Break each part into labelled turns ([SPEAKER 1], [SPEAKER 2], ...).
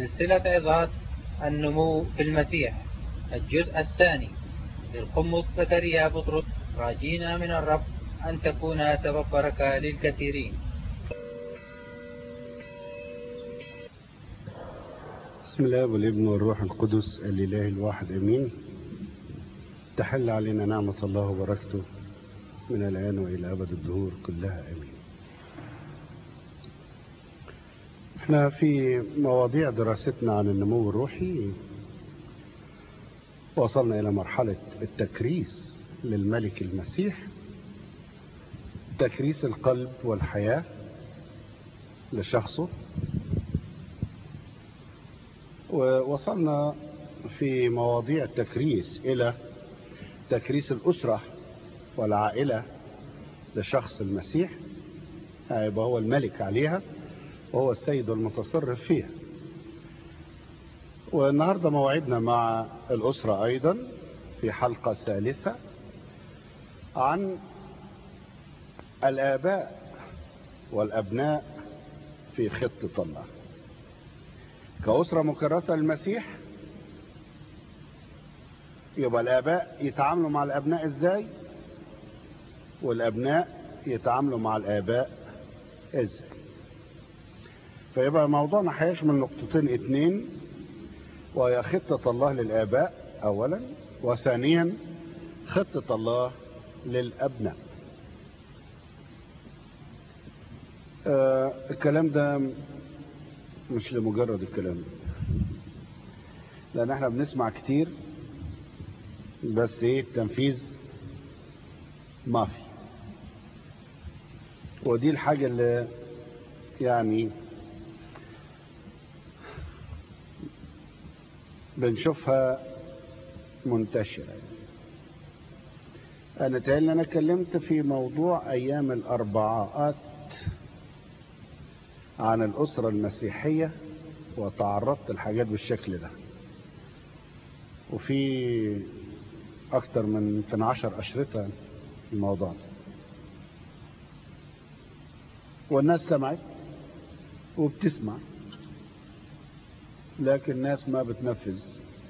[SPEAKER 1] سلسلة عظات النمو في المسيح الجزء الثاني للقمص زكريا بطرس راجينا من الرب أن تكون سبب بركة للكثيرين
[SPEAKER 2] بسم الله والابن والروح القدس الإله الواحد أمين تحل علينا نعمة الله وبركته من الآن وإلى أبد الدهور كلها أمين احنا في مواضيع دراستنا عن النمو الروحي وصلنا إلى مرحلة التكريس للملك المسيح تكريس القلب والحياة لشخصه ووصلنا في مواضيع التكريس إلى تكريس الأسرة والعائلة لشخص المسيح يبقى هو الملك عليها وهو السيد المتصرف فيها والنهاردة موعدنا مع الأسرة أيضا في حلقة ثالثة عن الآباء والأبناء في خطة الله كأسرة مكرسة للمسيح يبقى الآباء يتعاملوا مع الأبناء إزاي والأبناء يتعاملوا مع الآباء إزاي فيبقى موضوعنا هيشمل نقطتين اتنين وهي خطة الله للآباء أولا وثانيا خطة الله للأبناء آه الكلام ده مش لمجرد الكلام لان احنا بنسمع كتير بس ايه التنفيذ ما في ودي الحاجة اللي يعني بنشوفها منتشرة انا تقال انا اتكلمت في موضوع ايام الاربعاءات عن الأسرة المسيحية وتعرضت الحاجات بالشكل ده وفي أكتر من يمكن عشر أشرطة الموضوع ده والناس سمعت وبتسمع لكن الناس ما بتنفذ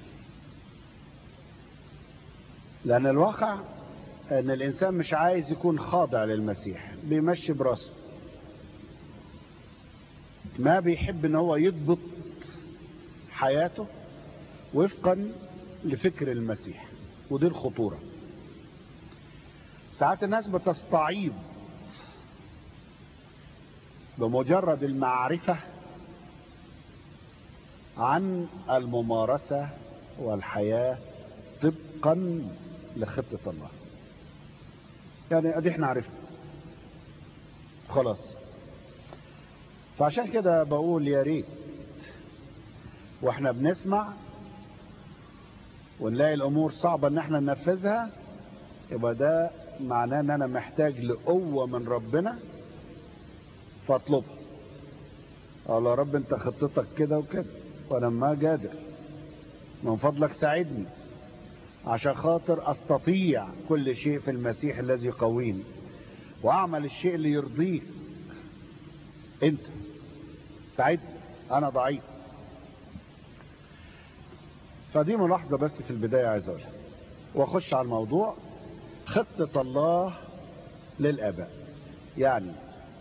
[SPEAKER 2] لأن الواقع أن الإنسان مش عايز يكون خاضع للمسيح بيمشي براسه ما بيحب ان هو يضبط حياته وفقا لفكر المسيح ودي الخطورة ساعات الناس بتستعيض بمجرد المعرفة عن الممارسة والحياة طبقا لخطة الله يعني ادي احنا عرفنا خلاص فعشان كده بقول يا ريت واحنا بنسمع ونلاقي الامور صعبة ان احنا ننفذها يبقى ده معناه ان انا محتاج لقوة من ربنا فاطلبها قال يا رب انت خطتك كده وكده وانا ما قادر من فضلك ساعدني عشان خاطر استطيع كل شيء في المسيح الذي يقويني واعمل الشيء اللي يرضيك انت سعيد انا ضعيف فدي ملاحظة بس في البداية عايز اقولها واخش على الموضوع خطة الله للاباء يعني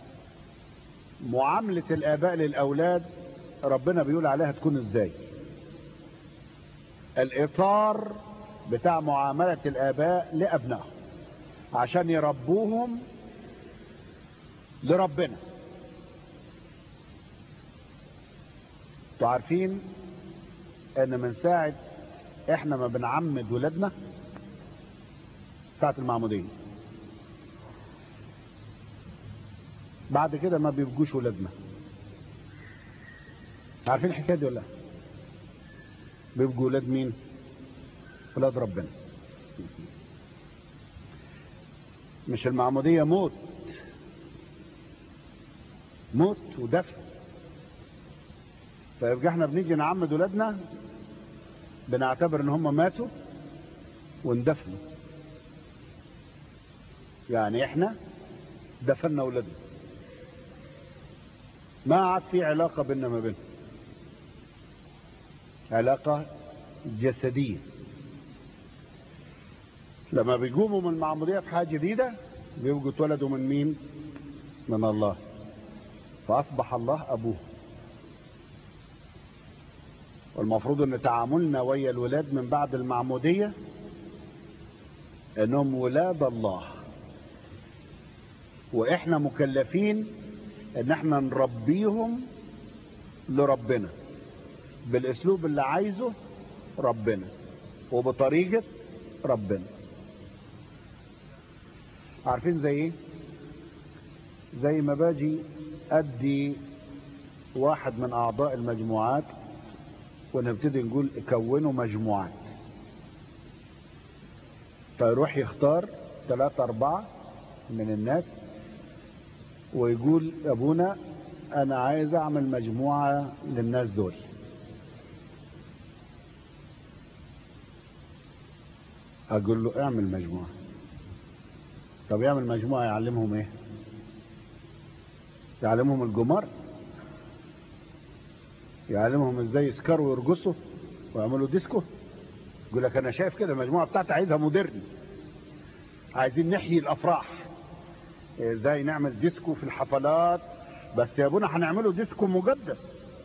[SPEAKER 2] معاملة الاباء للاولاد ربنا بيقول عليها تكون ازاي الاطار بتاع معاملة الاباء لابنائهم عشان يربوهم لربنا انتوا عارفين ان من ساعة احنا ما بنعمد ولادنا ساعة المعمودية بعد كده ما بيبقوش ولادنا عارفين الحكاية دي ولا لا بيبقوا ولاد مين ولاد ربنا مش المعمودية موت موت ودفن فيبقى احنا بنيجي نعمد ولادنا بنعتبر ان هم ماتوا واندفنوا يعني احنا دفنا ولادنا ما عاد في علاقة بيننا ما بينهم علاقة جسدية لما بيقوموا من المعمودية في حاجة جديدة بيبقوا اتولدوا من مين من الله فأصبح الله أبوه والمفروض ان تعاملنا ويا الولاد من بعد المعمودية انهم ولاد الله واحنا مكلفين ان احنا نربيهم لربنا بالاسلوب اللي عايزه ربنا وبطريقة ربنا عارفين زي ايه زي ما باجي ادي واحد من اعضاء المجموعات ونبتدي نقول كونوا مجموعات فيروح يختار ثلاثة أربعة من الناس ويقول أبونا أنا عايز أعمل مجموعة للناس دول أقول له اعمل مجموعة طب يعمل مجموعة يعلمهم إيه يعلمهم الجمار يعلمهم ازاي يسكروا ويرقصوا ويعملوا ديسكو يقول لك انا شايف كده المجموعه بتاعتي عايزها مودرن عايزين نحيي الافراح ازاي نعمل ديسكو في الحفلات بس يا ابونا هنعمله ديسكو مقدس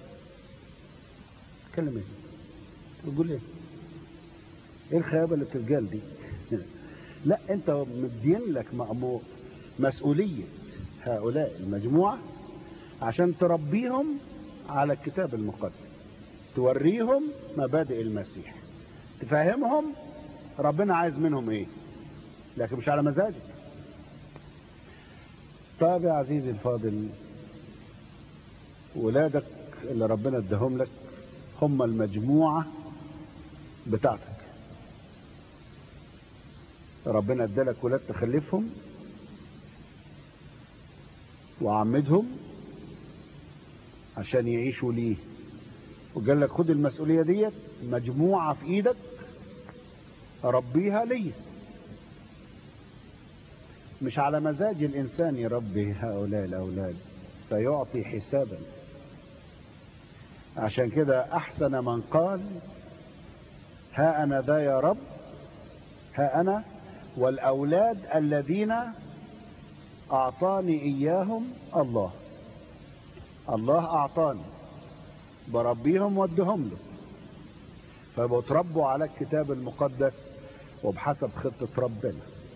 [SPEAKER 2] تتكلم ايه تقول ايه ايه الخيابه اللي بتتقال دي لا انت مدين لك مأمور مسؤوليه هؤلاء المجموعه عشان تربيهم على الكتاب المقدس توريهم مبادئ المسيح تفهمهم ربنا عايز منهم ايه لكن مش على مزاجك طيب يا عزيزي الفاضل ولادك اللي ربنا اداهم لك هم المجموعة بتاعتك ربنا ادالك ولاد تخلفهم وعمدهم عشان يعيشوا ليه وقال لك خد المسؤولية ديت مجموعة في ايدك ربيها ليه مش على مزاج الانسان يربي هؤلاء الاولاد سيعطي حسابا عشان كده احسن من قال ها انا ذا يا رب ها انا والاولاد الذين اعطاني اياهم الله الله اعطاني بربيهم وادهم له فبتربوا على الكتاب المقدس وبحسب خطة ربنا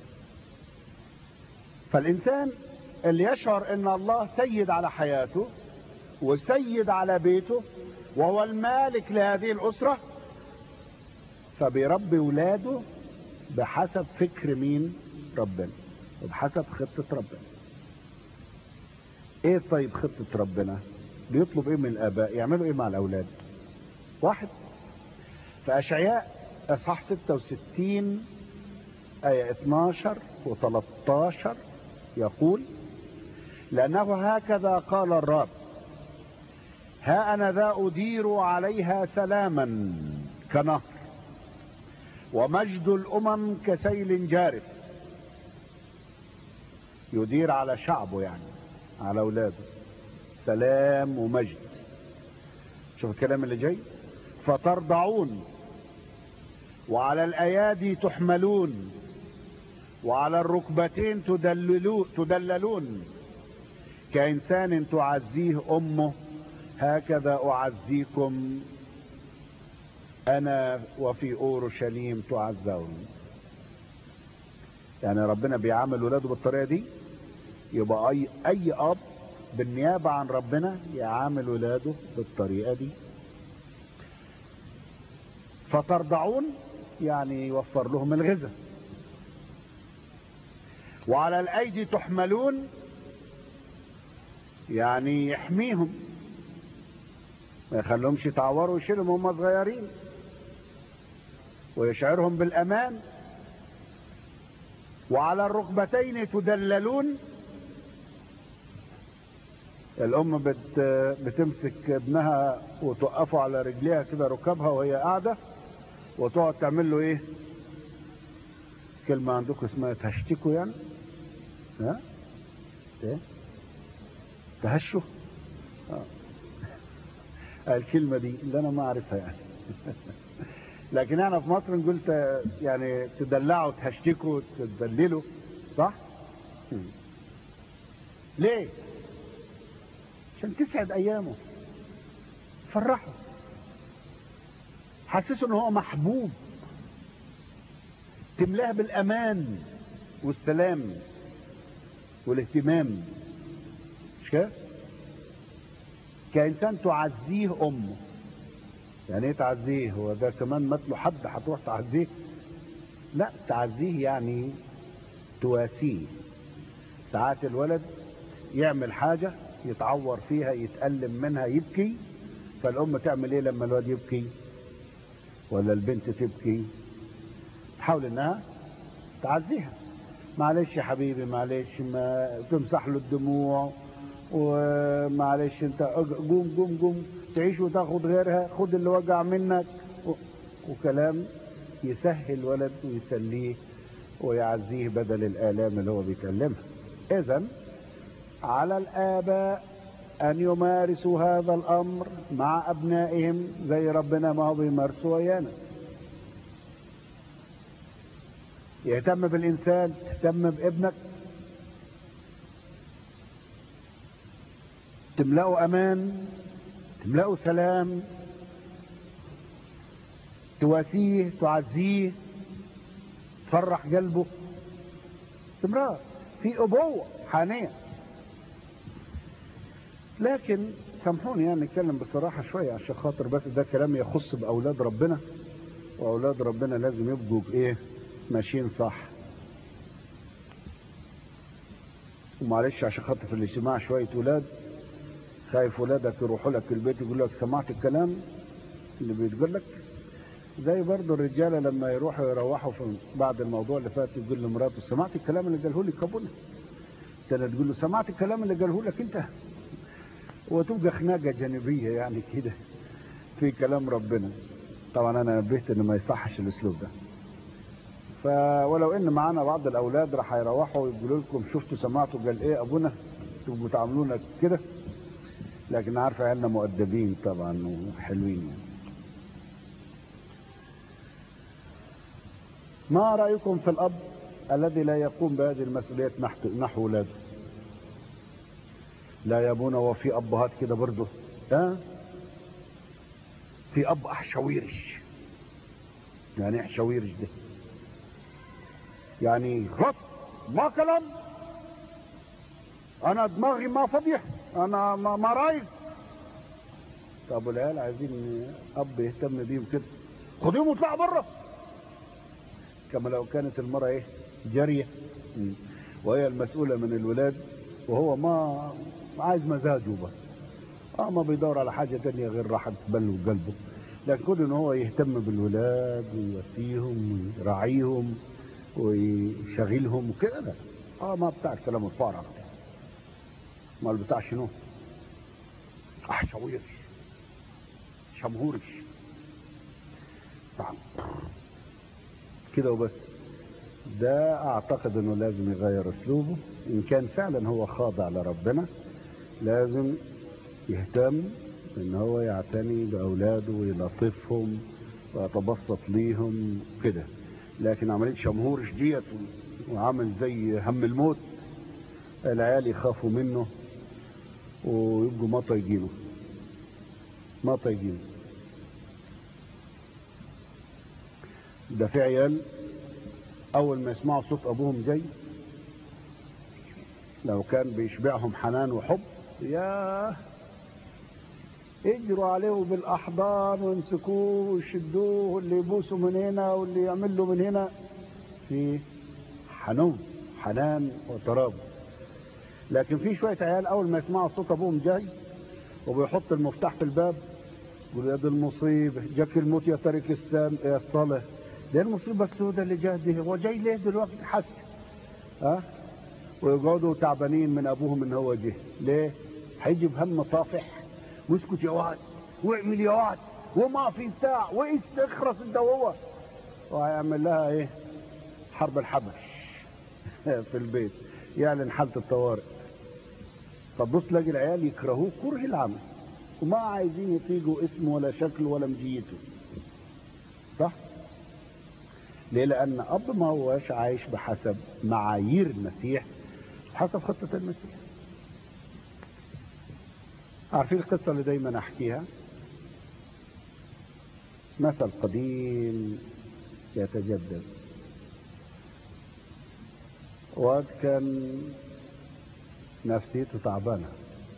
[SPEAKER 2] فالإنسان اللي يشعر أن الله سيد على حياته وسيد على بيته وهو المالك لهذه الأسرة فبيربي ولاده بحسب فكر مين ربنا وبحسب خطة ربنا ايه طيب خطة ربنا بيطلب ايه من الاباء يعملوا ايه مع الاولاد واحد في اشعياء اصحاح 66 ايه 12 و13 يقول لانه هكذا قال الرب ها انا ذا ادير عليها سلاما كنهر ومجد الامم كسيل جارف يدير على شعبه يعني على اولاده سلام ومجد شوف الكلام اللي جاي فترضعون وعلى الايادي تحملون وعلى الركبتين تدللون, تدللون كإنسان تعزيه أمه هكذا أعزيكم أنا وفي أورشليم تعزون يعني ربنا بيعامل ولاده بالطريقة دي يبقى أي, أي أب بالنيابة عن ربنا يعامل ولاده بالطريقة دي فترضعون يعني يوفر لهم الغذاء وعلى الايدي تحملون يعني يحميهم ما يخليهمش يتعوروا ويشيلهم هم صغيرين ويشعرهم بالامان وعلى الركبتين تدللون الام بت بتمسك ابنها وتوقفه على رجليها كده ركبها وهي قاعده وتقعد تعمل له ايه كلمه عندكم اسمها تهشتكوا يعني ها ايه تهشوا آه. الكلمه دي اللي انا ما اعرفها يعني لكن احنا في مصر نقول ت- يعني تدلعوا تهشتكوا تدللوا صح ليه عشان تسعد ايامه فرحه حسسه ان هو محبوب تملاه بالامان والسلام والاهتمام مش كده كانسان تعزيه امه يعني ايه تعزيه هو ده كمان مات له حد هتروح تعزيه لا تعزيه يعني تواسيه ساعات الولد يعمل حاجة يتعور فيها يتألم منها يبكي فالأم تعمل ايه لما الولد يبكي ولا البنت تبكي تحاول انها تعزيها معلش يا حبيبي معلش ما تمسح له الدموع ومعلش انت قوم قوم قوم تعيش وتاخد غيرها خد اللي وجع منك و- وكلام يسهل ولد ويسليه ويعزيه بدل الآلام اللي هو بيكلمها إذا على الآباء أن يمارسوا هذا الأمر مع أبنائهم زي ربنا ما هو بيمارسوا ويانا يهتم بالإنسان تهتم بابنك تملأه أمان تملأه سلام تواسيه تعزيه تفرح قلبه استمرار في أبوة حانية لكن سامحوني يعني نتكلم بصراحة شوية عشان خاطر بس ده كلام يخص بأولاد ربنا وأولاد ربنا لازم يبقوا بإيه ماشيين صح ومعلش عشان خاطر في الاجتماع شوية ولاد خايف ولادك يروحوا لك البيت يقول لك سمعت الكلام اللي بيتقول لك زي برضه الرجالة لما يروحوا يروحوا في بعد الموضوع اللي فات يقول لمراته سمعت الكلام اللي قاله لي كابونا تاني تقول له سمعت الكلام اللي قاله لك انت وتبقى خناقة جانبية يعني كده في كلام ربنا طبعا انا نبهت ان ما يصحش الاسلوب ده ف ولو ان معانا بعض الاولاد راح يروحوا يقولوا لكم شفتوا سمعتوا قال ايه ابونا تبقوا تعاملونا كده لكن عارف عيالنا مؤدبين طبعا وحلوين يعني. ما رايكم في الاب الذي لا يقوم بهذه المسؤوليات نحو نحو اولاده لا يا ابونا وفي ابهات كده برضه ها في اب احشاويرش يعني ايه احشاويرش ده يعني غط ما كلام انا دماغي ما فضيح انا ما, ما رايق طب والعيال عايزين اب يهتم بيهم كده خديهم واطلعوا بره كما لو كانت المرأة ايه جارية مم. وهي المسؤولة من الولاد وهو ما عايز مزاجه بس اه ما بيدور على حاجة تانية غير راحة باله وقلبه لكن كون ان هو يهتم بالولاد ويواسيهم ويراعيهم ويشغلهم وكده لا اه ما بتاع الكلام الفارغ ده امال بتاع شنو احشاويرش شمهورش طبعا كده وبس ده اعتقد انه لازم يغير اسلوبه ان كان فعلا هو خاضع لربنا لازم يهتم ان هو يعتني باولاده ويلطفهم ويتبسط ليهم كده لكن عمليه شمهورش ديت وعامل زي هم الموت العيال يخافوا منه ويبقوا ما طايقينه ما طايقينه ده في عيال اول ما يسمعوا صوت ابوهم جاي لو كان بيشبعهم حنان وحب ياه يجروا عليه بالاحضان ويمسكوه ويشدوه واللي يبوسوا من هنا واللي يعمل له من هنا في حنون حنان وترابط لكن في شويه عيال اول ما يسمعوا صوت ابوهم جاي وبيحط المفتاح في الباب يقول يا دي المصيبه جاك الموت يا تارك السام يا الصلاه ده المصيبه السوداء اللي جات دي هو جاي ليه دلوقتي حس ها ويقعدوا تعبانين من ابوهم ان هو جه ليه هيجي بهم طافح واسكت يا واد واعمل يا واد وما في بتاع واستخرس انت وهو وهيعمل لها ايه حرب الحبش في البيت يعلن حالة الطوارئ فتبص تلاقي العيال يكرهوه كره العمل وما عايزين يطيقوا اسمه ولا شكله ولا مجيته صح ليه لان اب ما هوش عايش بحسب معايير المسيح بحسب خطة المسيح عارفين القصة اللي دايما احكيها مثل قديم يتجدد واد كان نفسيته تعبانة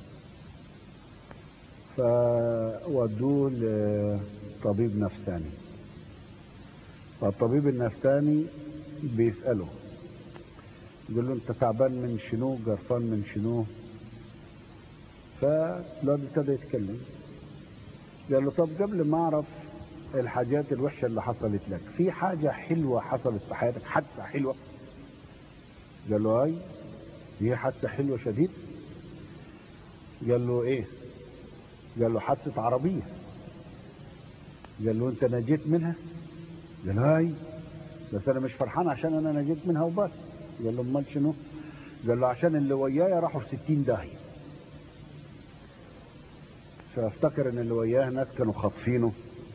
[SPEAKER 2] فودوه لطبيب نفساني فالطبيب النفساني بيسأله يقول له انت تعبان من شنو قرفان من شنو فالواد ابتدى يتكلم قال له طب قبل ما اعرف الحاجات الوحشة اللي حصلت لك في حاجة حلوة حصلت في حياتك حادثة حلوة قال له اي هي حادثة حلوة شديد قال له ايه قال له حادثة عربية قال له انت نجيت منها قال له هاي بس انا مش فرحان عشان انا نجيت منها وبس قال له امال شنو قال له عشان اللي وياي راحوا في 60 داهيه فافتكر ان اللي وياه ناس كانوا خاطفينه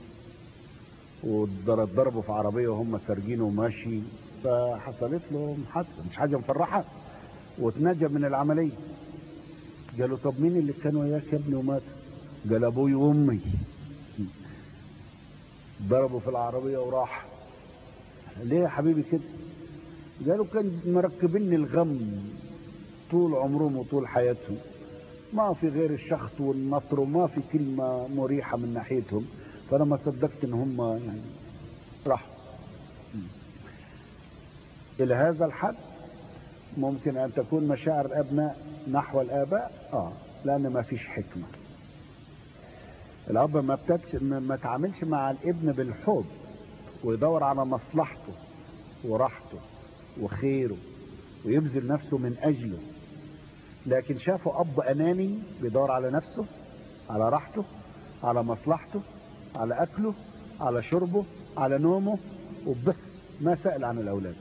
[SPEAKER 2] وضربوا في عربيه وهم سارجينه وماشي فحصلت له حادثه مش حاجه مفرحه واتنجى من العمليه قال له طب مين اللي كان وياك يا ابني ومات قال ابوي وامي ضربوا في العربيه وراح ليه يا حبيبي كده قالوا كان مركبين الغم طول عمرهم وطول حياتهم ما في غير الشخط والنطر وما في كلمة مريحة من ناحيتهم فأنا ما صدقت إن هم يعني راحوا إلى هذا الحد ممكن أن تكون مشاعر الأبناء نحو الآباء آه لأن ما فيش حكمة الأب ما بتتش ما تعاملش مع الابن بالحب ويدور على مصلحته وراحته وخيره ويبذل نفسه من أجله لكن شافوا أب أناني بيدور على نفسه على راحته على مصلحته على أكله على شربه على نومه وبس ما سأل عن الأولاد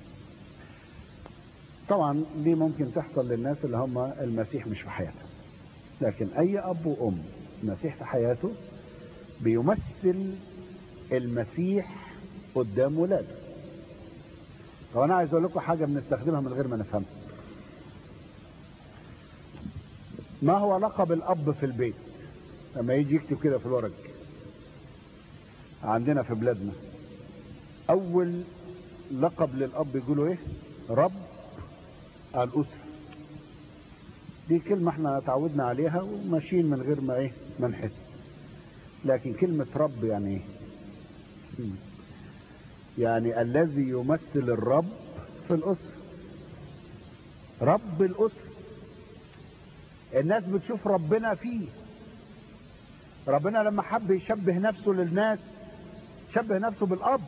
[SPEAKER 2] طبعا دي ممكن تحصل للناس اللي هم المسيح مش في حياتهم لكن أي أب وأم المسيح في حياته بيمثل المسيح قدام ولاده طب أنا عايز أقول لكم حاجة بنستخدمها من غير ما نفهمها ما هو لقب الاب في البيت لما يجي يكتب كده في الورق عندنا في بلادنا اول لقب للاب يقولوا ايه رب الاسره دي كلمة احنا تعودنا عليها وماشيين من غير ما ايه ما نحس لكن كلمة رب يعني ايه يعني الذي يمثل الرب في الاسرة رب الاسره الناس بتشوف ربنا فيه ربنا لما حب يشبه نفسه للناس شبه نفسه بالاب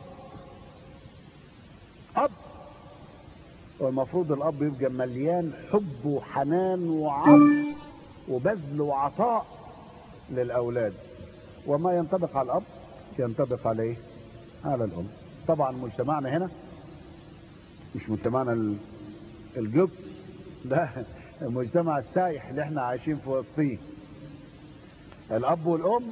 [SPEAKER 2] اب والمفروض الاب يبقى مليان حب وحنان وعطف وبذل وعطاء للاولاد وما ينطبق على الاب ينطبق على ايه على الام طبعا مجتمعنا هنا مش مجتمعنا الجب لا المجتمع السايح اللي احنا عايشين في وسطيه الاب والام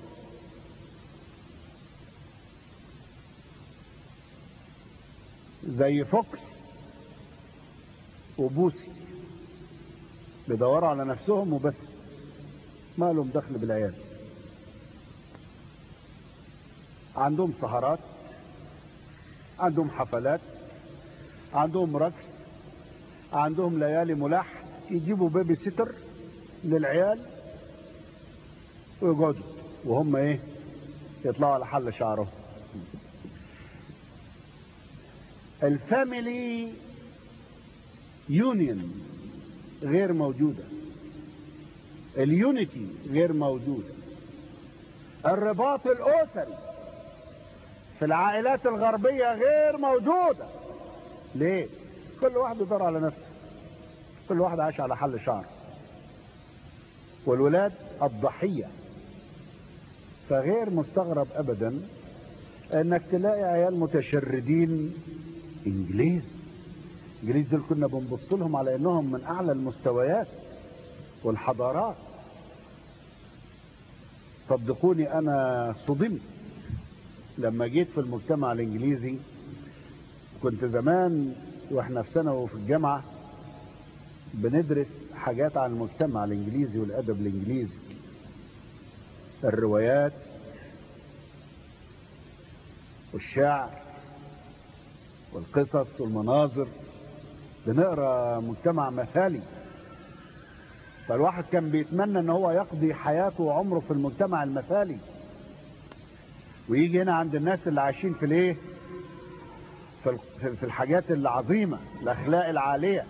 [SPEAKER 2] زي فوكس وبوسي بيدوروا على نفسهم وبس ما لهم دخل بالعيال عندهم سهرات عندهم حفلات عندهم رقص عندهم ليالي ملاح يجيبوا بيبي سيتر للعيال ويقعدوا وهم ايه يطلعوا على حل شعرهم الفاميلي يونيون غير موجودة اليونيتي غير موجودة الرباط الأسري في العائلات الغربية غير موجودة ليه كل واحد يدور على نفسه كل واحد عايش على حل شعر والولاد الضحية فغير مستغرب ابدا انك تلاقي عيال متشردين انجليز انجليز دول كنا بنبص لهم على انهم من اعلى المستويات والحضارات صدقوني انا صدمت لما جيت في المجتمع الانجليزي كنت زمان واحنا في ثانوي وفي الجامعه بندرس حاجات عن المجتمع الانجليزي والادب الانجليزي الروايات والشعر والقصص والمناظر بنقرا مجتمع مثالي فالواحد كان بيتمنى ان هو يقضي حياته وعمره في المجتمع المثالي ويجي هنا عند الناس اللي عايشين في الايه في في الحاجات العظيمه الاخلاق العاليه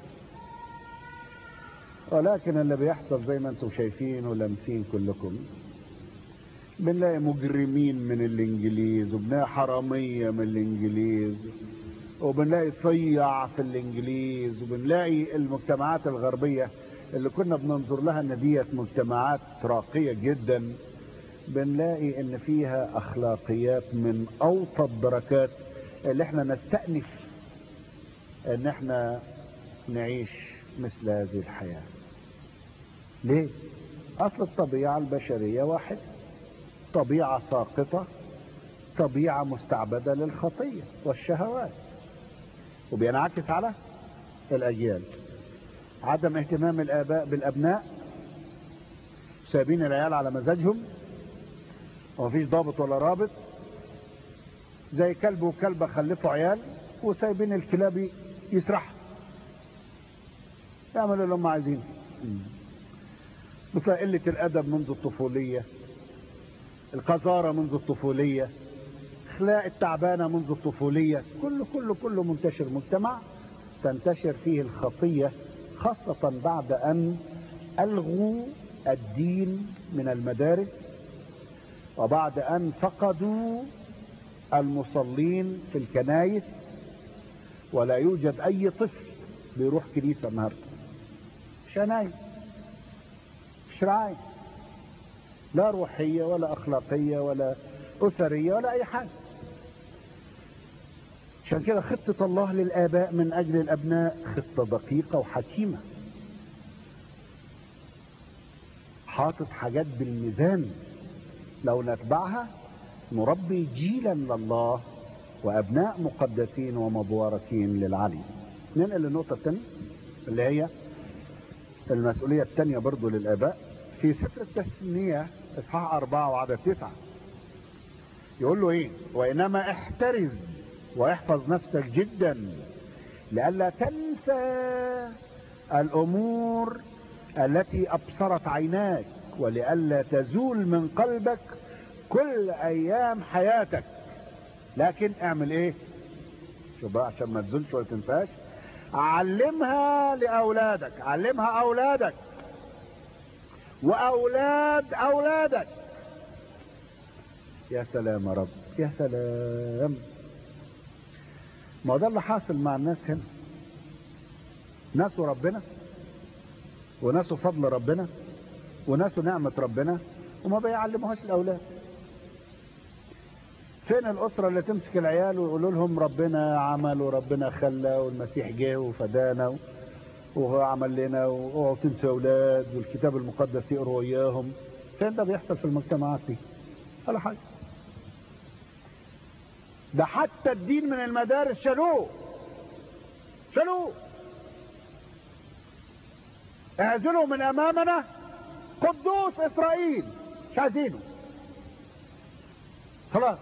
[SPEAKER 2] ولكن اللي بيحصل زي ما انتم شايفين ولامسين كلكم بنلاقي مجرمين من الانجليز وبنلاقي حراميه من الانجليز وبنلاقي صيع في الانجليز وبنلاقي المجتمعات الغربيه اللي كنا بننظر لها ان ديت مجتمعات راقيه جدا بنلاقي ان فيها اخلاقيات من اوطى الدركات اللي احنا نستأنف ان احنا نعيش مثل هذه الحياه ليه اصل الطبيعه البشريه واحده طبيعه ساقطه طبيعه مستعبده للخطيه والشهوات وبينعكس على الاجيال عدم اهتمام الاباء بالابناء سايبين العيال على مزاجهم ومفيش ضابط ولا رابط زي كلب وكلبه خلفوا عيال وسايبين الكلاب يسرحوا يعملوا اللي هم عايزينه مثل قلة الأدب منذ الطفولية القذارة منذ الطفولية اخلاق التعبانة منذ الطفولية كله كله كله منتشر مجتمع تنتشر فيه الخطية خاصة بعد أن ألغوا الدين من المدارس وبعد أن فقدوا المصلين في الكنايس ولا يوجد أي طفل بيروح كنيسة النهاردة مش نايم مش رعاية لا روحية ولا أخلاقية ولا أسرية ولا أي حاجة عشان كده خطة الله للآباء من أجل الأبناء خطة دقيقة وحكيمة حاطط حاجات بالميزان لو نتبعها نربي جيلا لله وأبناء مقدسين ومباركين للعلي ننقل للنقطة الثانية اللي هي المسؤولية الثانية برضو للآباء في سفر التثنية إصحاح أربعة وعدد تسعة يقول له إيه وإنما احترز واحفظ نفسك جدا لئلا تنسى الأمور التي أبصرت عيناك ولئلا تزول من قلبك كل أيام حياتك لكن اعمل إيه شوف بقى عشان ما تزولش ولا تنساش علمها لأولادك علمها أولادك وأولاد أولادك يا سلام يا رب يا سلام ما ده اللي حاصل مع الناس هنا ناسوا ربنا وناسوا فضل ربنا وناسوا نعمة ربنا وما بيعلموهاش الأولاد فين الأسرة اللي تمسك العيال ويقولوا لهم ربنا عمل وربنا خلى والمسيح جه وفدانا وهو عمل لنا واوعوا تنسوا أولاد والكتاب المقدس يقروا وياهم فين ده بيحصل في المجتمعات دي ولا حاجة ده حتى الدين من المدارس شالوه شالوه اعزلوا من امامنا قدوس اسرائيل مش عايزينه خلاص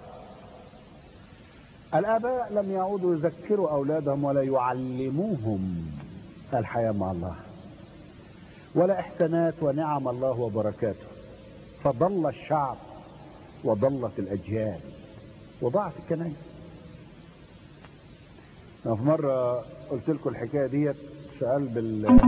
[SPEAKER 2] الاباء لم يعودوا يذكروا اولادهم ولا يعلموهم الحياه مع الله ولا احسانات ونعم الله وبركاته فضل الشعب وضلت الاجيال وضاعت الكنائس في مرة قلت لكم الحكاية ديت في قلب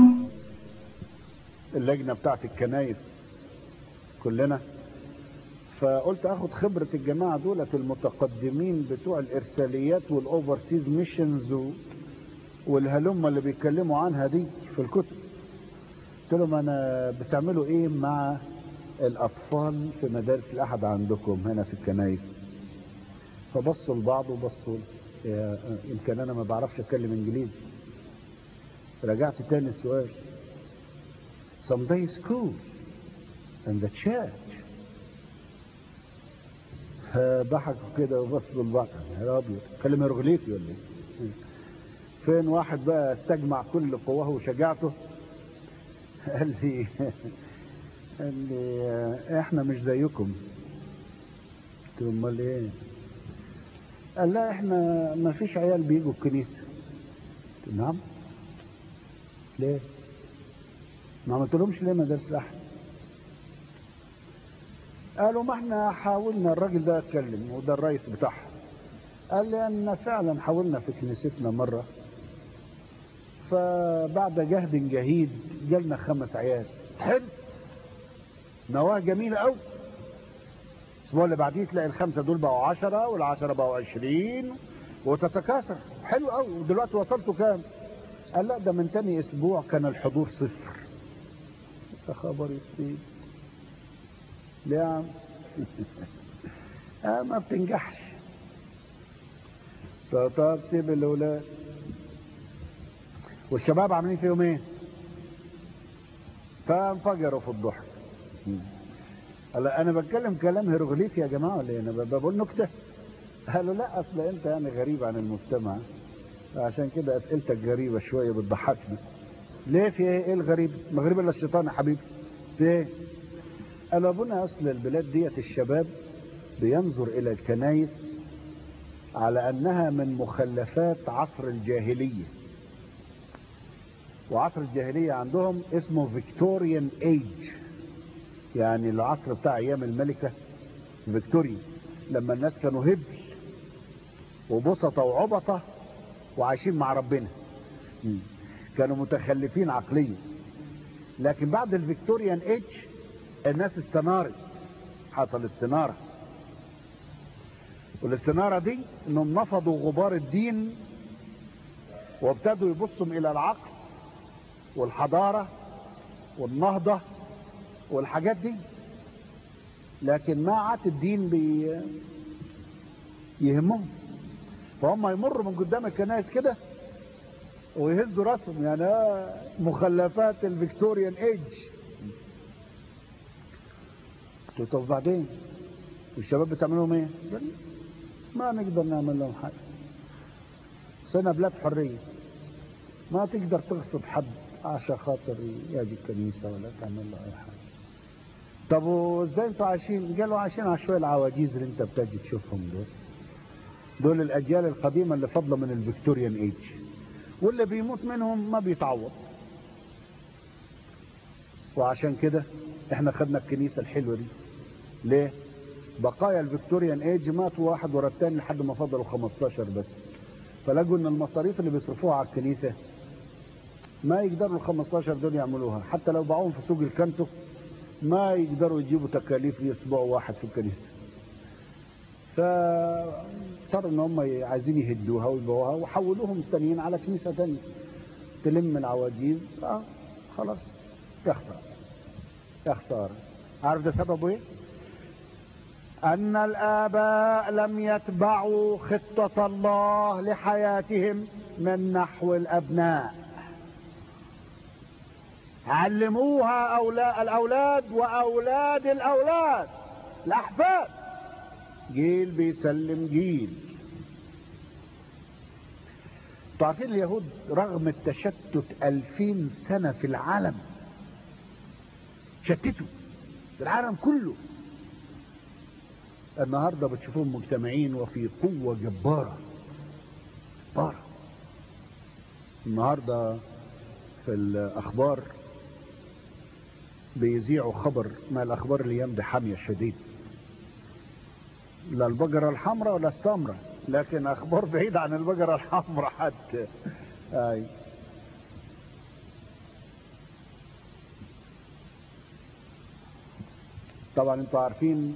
[SPEAKER 2] اللجنة بتاعت الكنائس كلنا فقلت اخد خبرة الجماعة دولت المتقدمين بتوع الارساليات والاوفرسيز ميشنز والهلمة اللي بيتكلموا عنها دي في الكتب قلت لهم انا بتعملوا ايه مع الاطفال في مدارس الاحد عندكم هنا في الكنائس فبصوا لبعض وبصوا يمكن انا ما بعرفش اتكلم انجليزي رجعت تاني السؤال Sunday school and the church فضحكوا كده وبصوا لبعض يا ابيض كلمه هيروغليفي ولا ايه فين واحد بقى استجمع كل قواه وشجاعته قال لي قال لي احنا مش زيكم قلت له امال ايه قال لا احنا ما فيش عيال بيجوا الكنيسه قلت له نعم ليه ما عملتلهمش ليه مدارس احد قالوا ما احنا حاولنا الراجل ده اتكلم وده الرئيس بتاعها قال لي ان فعلا حاولنا في كنيستنا مره فبعد جهد جهيد جالنا خمس عيال حلو نواه جميلة قوي الاسبوع اللي بعديه تلاقي الخمسة دول بقوا عشرة والعشرة بقوا عشرين وتتكاثر حلو قوي ودلوقتي وصلتوا كام قال لا ده من تاني اسبوع كان الحضور صفر يا خبر اسود ليه يا عم آه ما بتنجحش طب سيب الاولاد والشباب عاملين فيهم ايه فانفجروا في الضحك هلا انا بتكلم كلام هيروغليفي يا جماعه ولا ايه انا بقول نكته قالوا لا اصل انت يعني غريب عن المجتمع عشان كده اسئلتك غريبه شويه بتضحكني ليه في ايه ايه الغريب ما غريب الا الشيطان يا حبيبي في ايه قالوا ابونا اصل البلاد ديت الشباب بينظر الى الكنايس على انها من مخلفات عصر الجاهليه وعصر الجاهلية عندهم اسمه فيكتوريان ايج يعني العصر بتاع ايام الملكة فيكتوريا لما الناس كانوا هبل وبسطة وعبطة وعايشين مع ربنا كانوا متخلفين عقليا لكن بعد الفيكتوريان ايج الناس استنارت حصل استنارة والاستنارة دي انهم نفضوا غبار الدين وابتدوا يبصوا الى العقل والحضارة والنهضة والحاجات دي لكن ما عاد الدين بي يهمهم فهم يمروا من قدام الكنائس كده ويهزوا راسهم يعني مخلفات الفيكتوريان ايج قلت طب بعدين والشباب بتعملهم ايه؟ ما نقدر نعمل لهم حاجه سنة بلاد حرية ما تقدر تغصب حد عشان خاطر يجي الكنيسة ولا تعمل له أي حاجة طب وازاي انتوا عايشين؟ قالوا عايشين على شوية العواجيز اللي انت بتجي تشوفهم دول دول الأجيال القديمة اللي فاضلة من الفيكتوريان ايج واللي بيموت منهم ما بيتعوض وعشان كده احنا خدنا الكنيسة الحلوة دي ليه؟ بقايا الفيكتوريان ايج ماتوا واحد ورا التاني لحد ما فضلوا 15 بس فلقوا ان المصاريف اللي بيصرفوها على الكنيسة ما يقدروا ال 15 دول يعملوها حتى لو باعوهم في سوق الكانتو ما يقدروا يجيبوا تكاليف يسبوع واحد في الكنيسة فاضطروا ان هم عايزين يهدوها ويبيعوها وحولوهم التانيين على كنيسة تانية تلم العواجيز اه خلاص يا خسارة يا خسارة عارف ده سببه ايه؟ أن الآباء لم يتبعوا خطة الله لحياتهم من نحو الأبناء علموها أولاد الأولاد وأولاد الأولاد الأحفاد جيل بيسلم جيل تعرفين اليهود رغم التشتت ألفين سنة في العالم شتتوا في العالم كله النهارده بتشوفوهم مجتمعين وفي قوة جبارة جبارة النهارده في الأخبار بيذيعوا خبر ما الأخبار الأيام دي حامية شديد لا البقرة الحمراء ولا السمراء لكن أخبار بعيد عن البقرة الحمراء حتى أي طبعا انتوا عارفين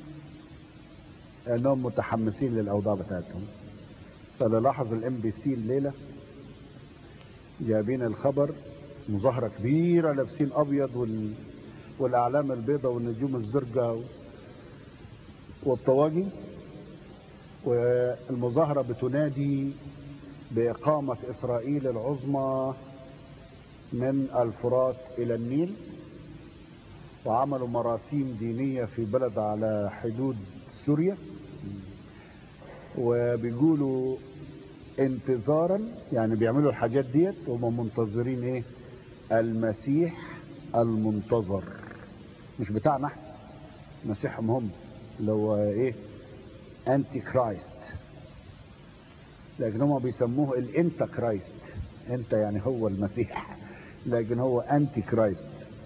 [SPEAKER 2] انهم متحمسين للاوضاع بتاعتهم فاللي لاحظ الام بي سي الليله جايبين الخبر مظاهره كبيره لابسين ابيض وال... والاعلام البيضاء والنجوم الزرقاء والطواجي والمظاهره بتنادي باقامه اسرائيل العظمى من الفرات الى النيل وعملوا مراسيم دينيه في بلد على حدود سوريا وبيقولوا انتظارا يعني بيعملوا الحاجات ديت وهم منتظرين ايه المسيح المنتظر مش بتاعنا احنا مسيحهم هم اللي هو ايه انتي كرايست لكن هم بيسموه الانتا كرايست انت يعني هو المسيح لكن هو انتي كرايست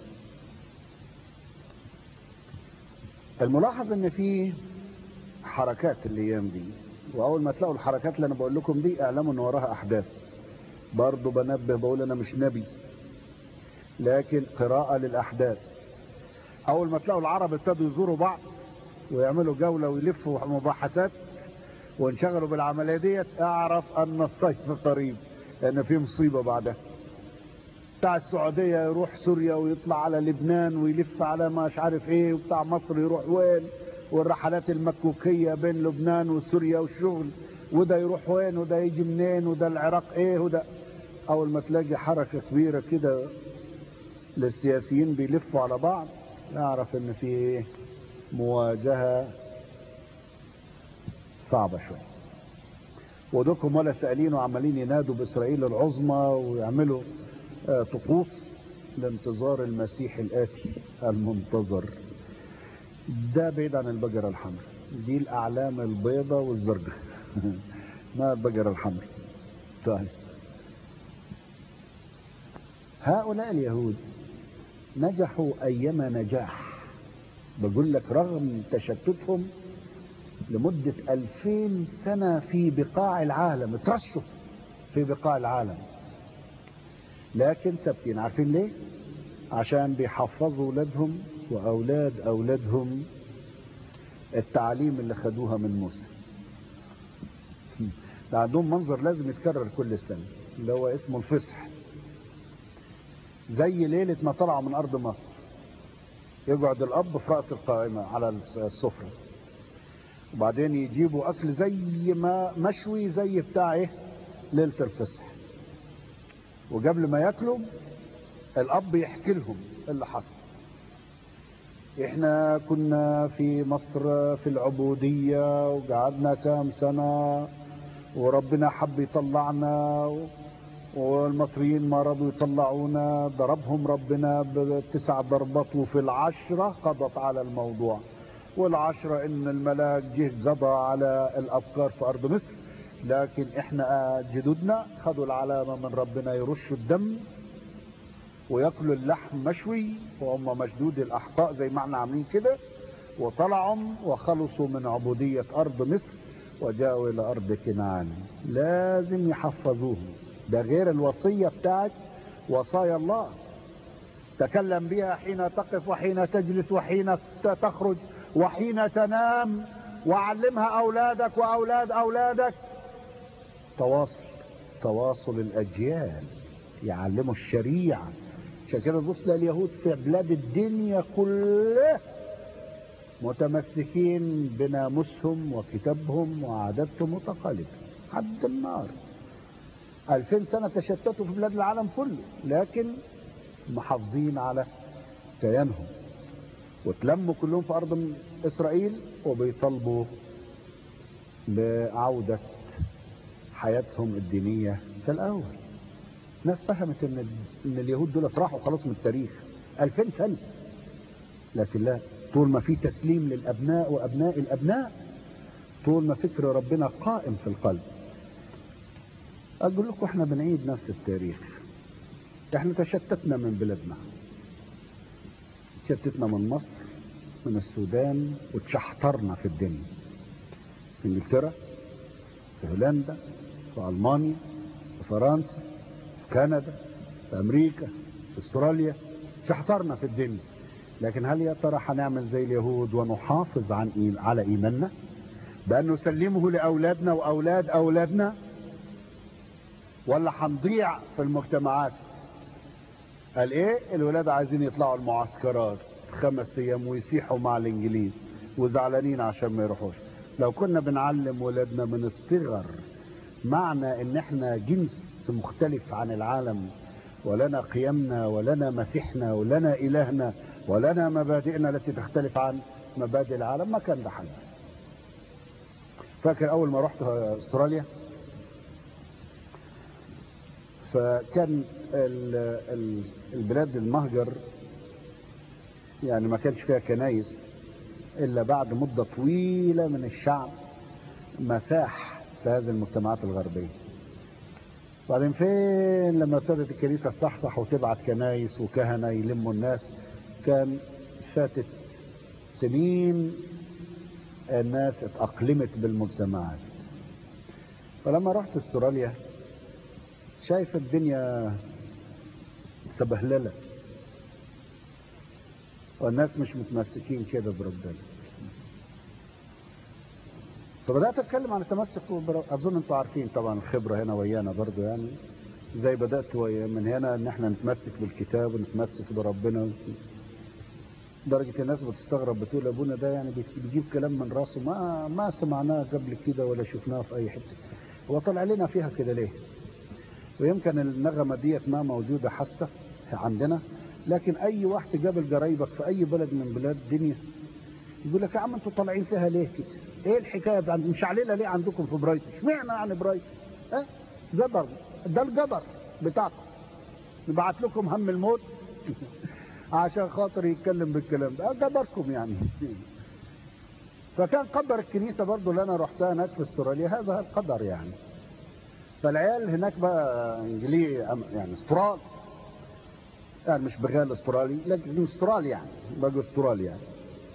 [SPEAKER 2] الملاحظ ان في حركات الايام دي واول ما تلاقوا الحركات اللي انا بقول لكم دي اعلموا ان وراها احداث برضه بنبه بقول انا مش نبي لكن قراءة للاحداث اول ما تلاقوا العرب ابتدوا يزوروا بعض ويعملوا جولة ويلفوا مباحثات وانشغلوا بالعملية ديت اعرف ان الصيف قريب لان في مصيبة بعدها بتاع السعودية يروح سوريا ويطلع على لبنان ويلف على مش عارف ايه وبتاع مصر يروح وين والرحلات المكوكية بين لبنان وسوريا والشغل وده يروح وين وده يجي منين وده العراق ايه وده اول ما تلاقي حركة كبيرة كده للسياسيين بيلفوا على بعض نعرف ان في مواجهة صعبة شوية ودوكم ولا سائلين وعمالين ينادوا باسرائيل العظمى ويعملوا آه طقوس لانتظار المسيح الآتي المنتظر ده بعيد عن البقرة الحمراء دي الأعلام البيضة والزرقاء ما البقرة الحمراء طيب هؤلاء اليهود نجحوا أيما نجاح بقول لك رغم تشتتهم لمدة ألفين سنة في بقاع العالم اترشوا في بقاع العالم لكن ثابتين عارفين ليه عشان بيحفظوا ولادهم واولاد اولادهم التعاليم اللي خدوها من موسى ده عندهم منظر لازم يتكرر كل سنه اللي هو اسمه الفصح زي ليله ما طلعوا من ارض مصر يقعد الاب في راس القائمه على السفره وبعدين يجيبوا اكل زي ما مشوي زي بتاع ايه ليله الفصح وقبل ما ياكلوا الاب يحكي لهم اللي حصل احنا كنا في مصر في العبودية وقعدنا كام سنة وربنا حب يطلعنا والمصريين ما رضوا يطلعونا ضربهم ربنا بتسع ضربات وفي العشرة قضت على الموضوع والعشرة ان الملاك جه قضى على الافكار في ارض مصر لكن احنا جدودنا خدوا العلامة من ربنا يرشوا الدم وياكلوا اللحم مشوي وهم مشدود الاحقاء زي ما احنا عاملين كده وطلعوا وخلصوا من عبودية ارض مصر وجاءوا الى ارض كنعان لازم يحفظوهم ده غير الوصية بتاعت وصايا الله تكلم بها حين تقف وحين تجلس وحين تخرج وحين تنام وعلمها اولادك واولاد اولادك تواصل تواصل الاجيال يعلموا الشريعه عشان كده تبص اليهود في بلاد الدنيا كلها متمسكين بناموسهم وكتابهم وعاداتهم وتقاليدهم حد النار ألفين سنة تشتتوا في بلاد العالم كله لكن محافظين على كيانهم وتلموا كلهم في أرض إسرائيل وبيطالبوا بعودة حياتهم الدينية كالأول ناس فهمت ان ان اليهود دول راحوا خلاص من التاريخ 2000 سنه لكن لا طول ما في تسليم للابناء وابناء الابناء طول ما فكر ربنا قائم في القلب اقول لكم احنا بنعيد نفس التاريخ احنا تشتتنا من بلادنا تشتتنا من مصر من السودان وتشحطرنا في الدنيا في انجلترا في هولندا في المانيا في فرنسا كندا في امريكا في استراليا شحطرنا في الدنيا لكن هل يا ترى هنعمل زي اليهود ونحافظ عن إيم على ايماننا بان نسلمه لاولادنا واولاد اولادنا ولا هنضيع في المجتمعات قال ايه الولاد عايزين يطلعوا المعسكرات خمس ايام ويسيحوا مع الانجليز وزعلانين عشان ما يروحوش لو كنا بنعلم ولادنا من الصغر معنى ان احنا جنس مختلف عن العالم ولنا قيمنا ولنا مسيحنا ولنا إلهنا ولنا مبادئنا التي تختلف عن مبادئ العالم ما كان ده حل فاكر اول ما رحت استراليا فكان ال ال البلاد المهجر يعني ما كانش فيها كنايس الا بعد مدة طويلة من الشعب مساح في هذه المجتمعات الغربية بعدين فين لما ابتدت الكنيسة تصحصح وتبعت كنايس وكهنة يلموا الناس كان فاتت سنين الناس اتأقلمت بالمجتمعات فلما رحت استراليا شايف الدنيا سبهللة والناس مش متمسكين كده بربنا فبدأت أتكلم عن التمسك وبر- أظن أنتوا عارفين طبعا الخبرة هنا ويانا برضو يعني زي بدأت ويا من هنا إن إحنا نتمسك بالكتاب ونتمسك بربنا درجة الناس بتستغرب بتقول أبونا ده يعني بيت- بيجيب كلام من راسه ما ما سمعناه قبل كده ولا شفناه في أي حتة هو طلع لنا فيها كده ليه؟ ويمكن النغمة ديت ما موجودة حاسة عندنا لكن أي واحد قابل قرايبك في أي بلد من بلاد الدنيا يقول لك يا عم انتوا طالعين فيها ليه كده؟ ايه الحكايه عند مش علينا ليه عندكم في برايتون؟ اشمعنى يعني برايتون؟ ها؟ قدر ده القدر بتاعكم نبعت لكم هم الموت عشان خاطر يتكلم بالكلام ده قدركم يعني فكان قدر الكنيسه برضو اللي انا رحتها هناك في استراليا هذا القدر يعني فالعيال هناك بقى انجليزي يعني استرال يعني مش بغال استرالي لكن استرالي يعني بقوا استرالي يعني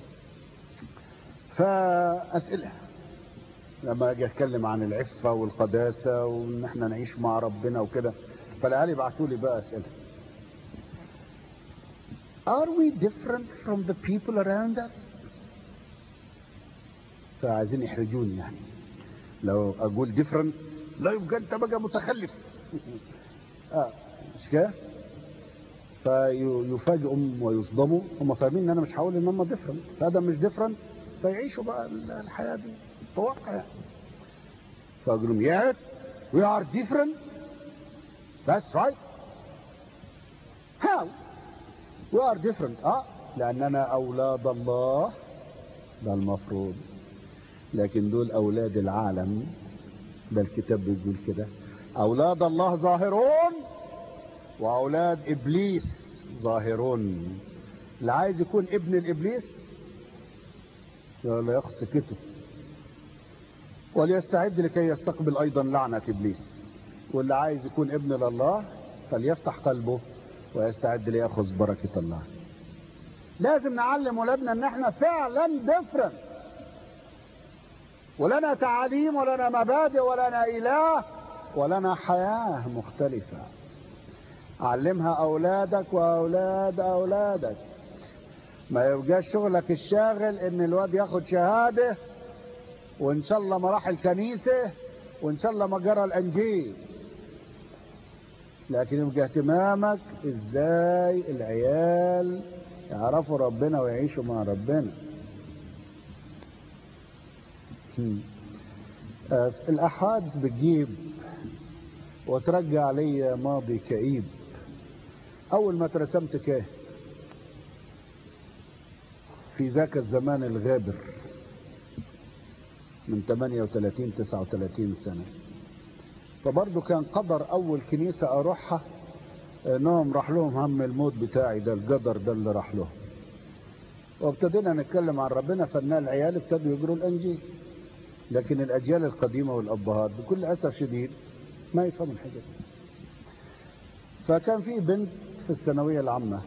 [SPEAKER 2] فأسئلة لما أجي أتكلم عن العفة والقداسة وإن إحنا نعيش مع ربنا وكده فالعيال يبعتوا لي بقى أسئلة Are we different from the people around us؟ فعايزين يحرجوني يعني لو أقول different لا يبقى أنت بقى متخلف آه مش كده؟ فيفاجئهم ويصدموا هم فاهمين ان انا مش هقول ان هم ديفرنت فادم مش ديفرنت فيعيشوا بقى الحياه دي توقع يعني فاقول لهم يس وي ار ديفرنت ذاتس رايت هاو وي ار ديفرنت اه لاننا اولاد الله ده المفروض لكن دول اولاد العالم ده الكتاب بيقول كده اولاد الله ظاهرون واولاد ابليس ظاهرون اللي عايز يكون ابن الابليس لا ياخد سكته وليستعد لكي يستقبل ايضا لعنه ابليس واللي عايز يكون ابن لله فليفتح قلبه ويستعد لياخذ بركه الله لازم نعلم ولادنا ان احنا فعلا ديفرنت ولنا تعاليم ولنا مبادئ ولنا اله ولنا حياه مختلفه علمها اولادك واولاد اولادك ما يبقاش شغلك الشاغل ان الواد ياخد شهاده وان شاء الله ما راح الكنيسه وان شاء الله ما قرا الانجيل لكن يبقى اهتمامك ازاي العيال يعرفوا ربنا ويعيشوا مع ربنا الاحاديث بتجيب وترجع لي ماضي كئيب اول ما ترسمت كاه في ذاك الزمان الغابر من 38 39 سنة فبرضه كان قدر اول كنيسة اروحها انهم راح لهم هم الموت بتاعي ده القدر ده اللي راح لهم وابتدينا نتكلم عن ربنا فالنا العيال ابتدوا يقروا الانجيل لكن الاجيال القديمة والابهات بكل اسف شديد ما يفهموا الحاجة دي فكان في بنت في الثانوية العامة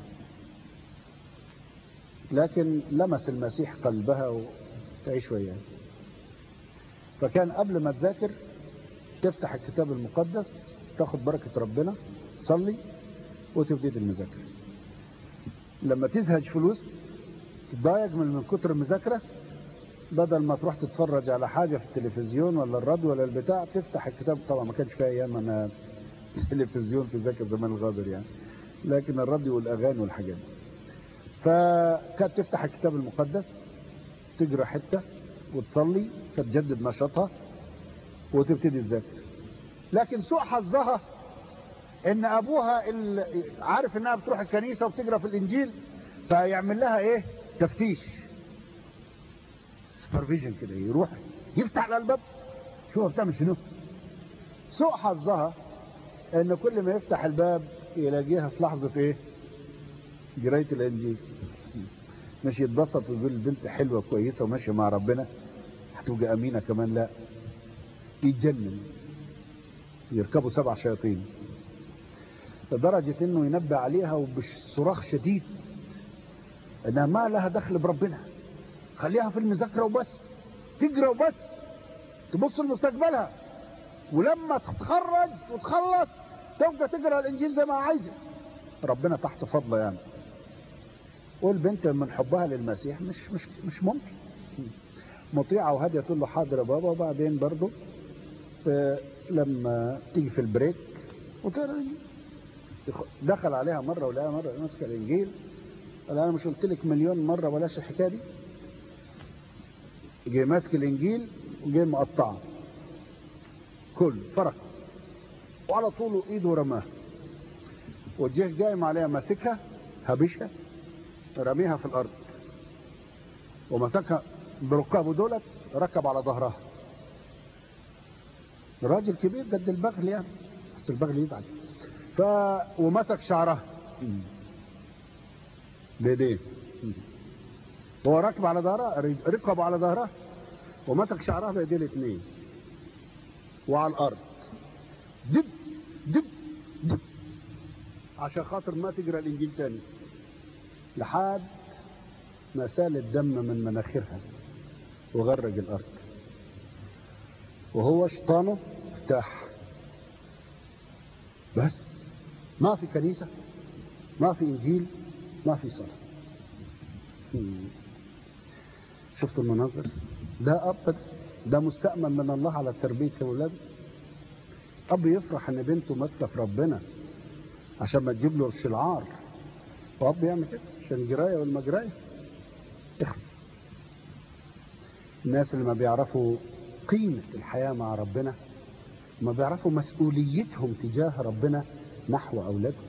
[SPEAKER 2] لكن لمس المسيح قلبها وتعيش وياه فكان قبل ما تذاكر تفتح الكتاب المقدس تاخد بركة ربنا تصلي وتبتدي المذاكرة لما تزهج فلوس تتضايق من من كتر المذاكرة بدل ما تروح تتفرج على حاجة في التلفزيون ولا الراديو ولا البتاع تفتح الكتاب طبعا ما كانش فيها ايام انا تلفزيون في ذاك الزمان الغابر يعني لكن الراديو والاغاني والحاجات دي فكانت تفتح الكتاب المقدس تقرا حته وتصلي فتجدد نشاطها وتبتدي تذاكر لكن سوء حظها ان ابوها عارف انها بتروح الكنيسه وبتقرا في الانجيل فيعمل لها ايه تفتيش سوبرفيجن كده يروح يفتح لها الباب شوف بتعمل شنو سوء حظها ان كل ما يفتح الباب يلاقيها في لحظة ايه قراية الانجيل مش يتبسط ويقول البنت حلوة كويسة وماشية مع ربنا هتبقى امينة كمان لا يتجنن يركبوا سبع شياطين لدرجة انه ينبه عليها وبصراخ شديد انها ما لها دخل بربنا خليها في المذاكرة وبس تجري وبس تبص لمستقبلها ولما تتخرج وتخلص تبقى تقرا الانجيل زي ما عايزه ربنا تحت فضله يعني والبنت من حبها للمسيح مش مش مش ممكن مطيعه وهاديه تقول له حاضر يا بابا وبعدين برضه لما تيجي في البريك وتقرا الانجيل دخل عليها مره ولقاها مره ماسكه الانجيل قال انا مش قلت لك مليون مره بلاش الحكايه دي جه ماسك الانجيل وجه مقطعه كل فرق وعلى طول ايده رماه والجيش جايم عليها ماسكها هبشها رميها في الارض ومسكها بركابه دولت ركب على ظهرها راجل كبير قد البغل يعني بس البغل يزعل ف ومسك شعرها بايديه هو راكب على ظهرها ركب على ظهرها ومسك شعرها بايديه الاثنين وعلى الارض دب دب دب عشان خاطر ما تقرا الانجيل تاني لحد ما سال الدم من مناخيرها وغرق الارض وهو شيطانه ارتاح بس ما في كنيسة ما في انجيل ما في صلاة شفت المناظر ده اب ده, ده مستأمن من الله على تربية اولاده اب يفرح ان بنته ماسكه في ربنا عشان ما تجيب له الشلعار واب يعمل كده عشان الجرايه والمجرايه اخس الناس اللي ما بيعرفوا قيمة الحياة مع ربنا ما بيعرفوا مسؤوليتهم تجاه ربنا نحو أولادهم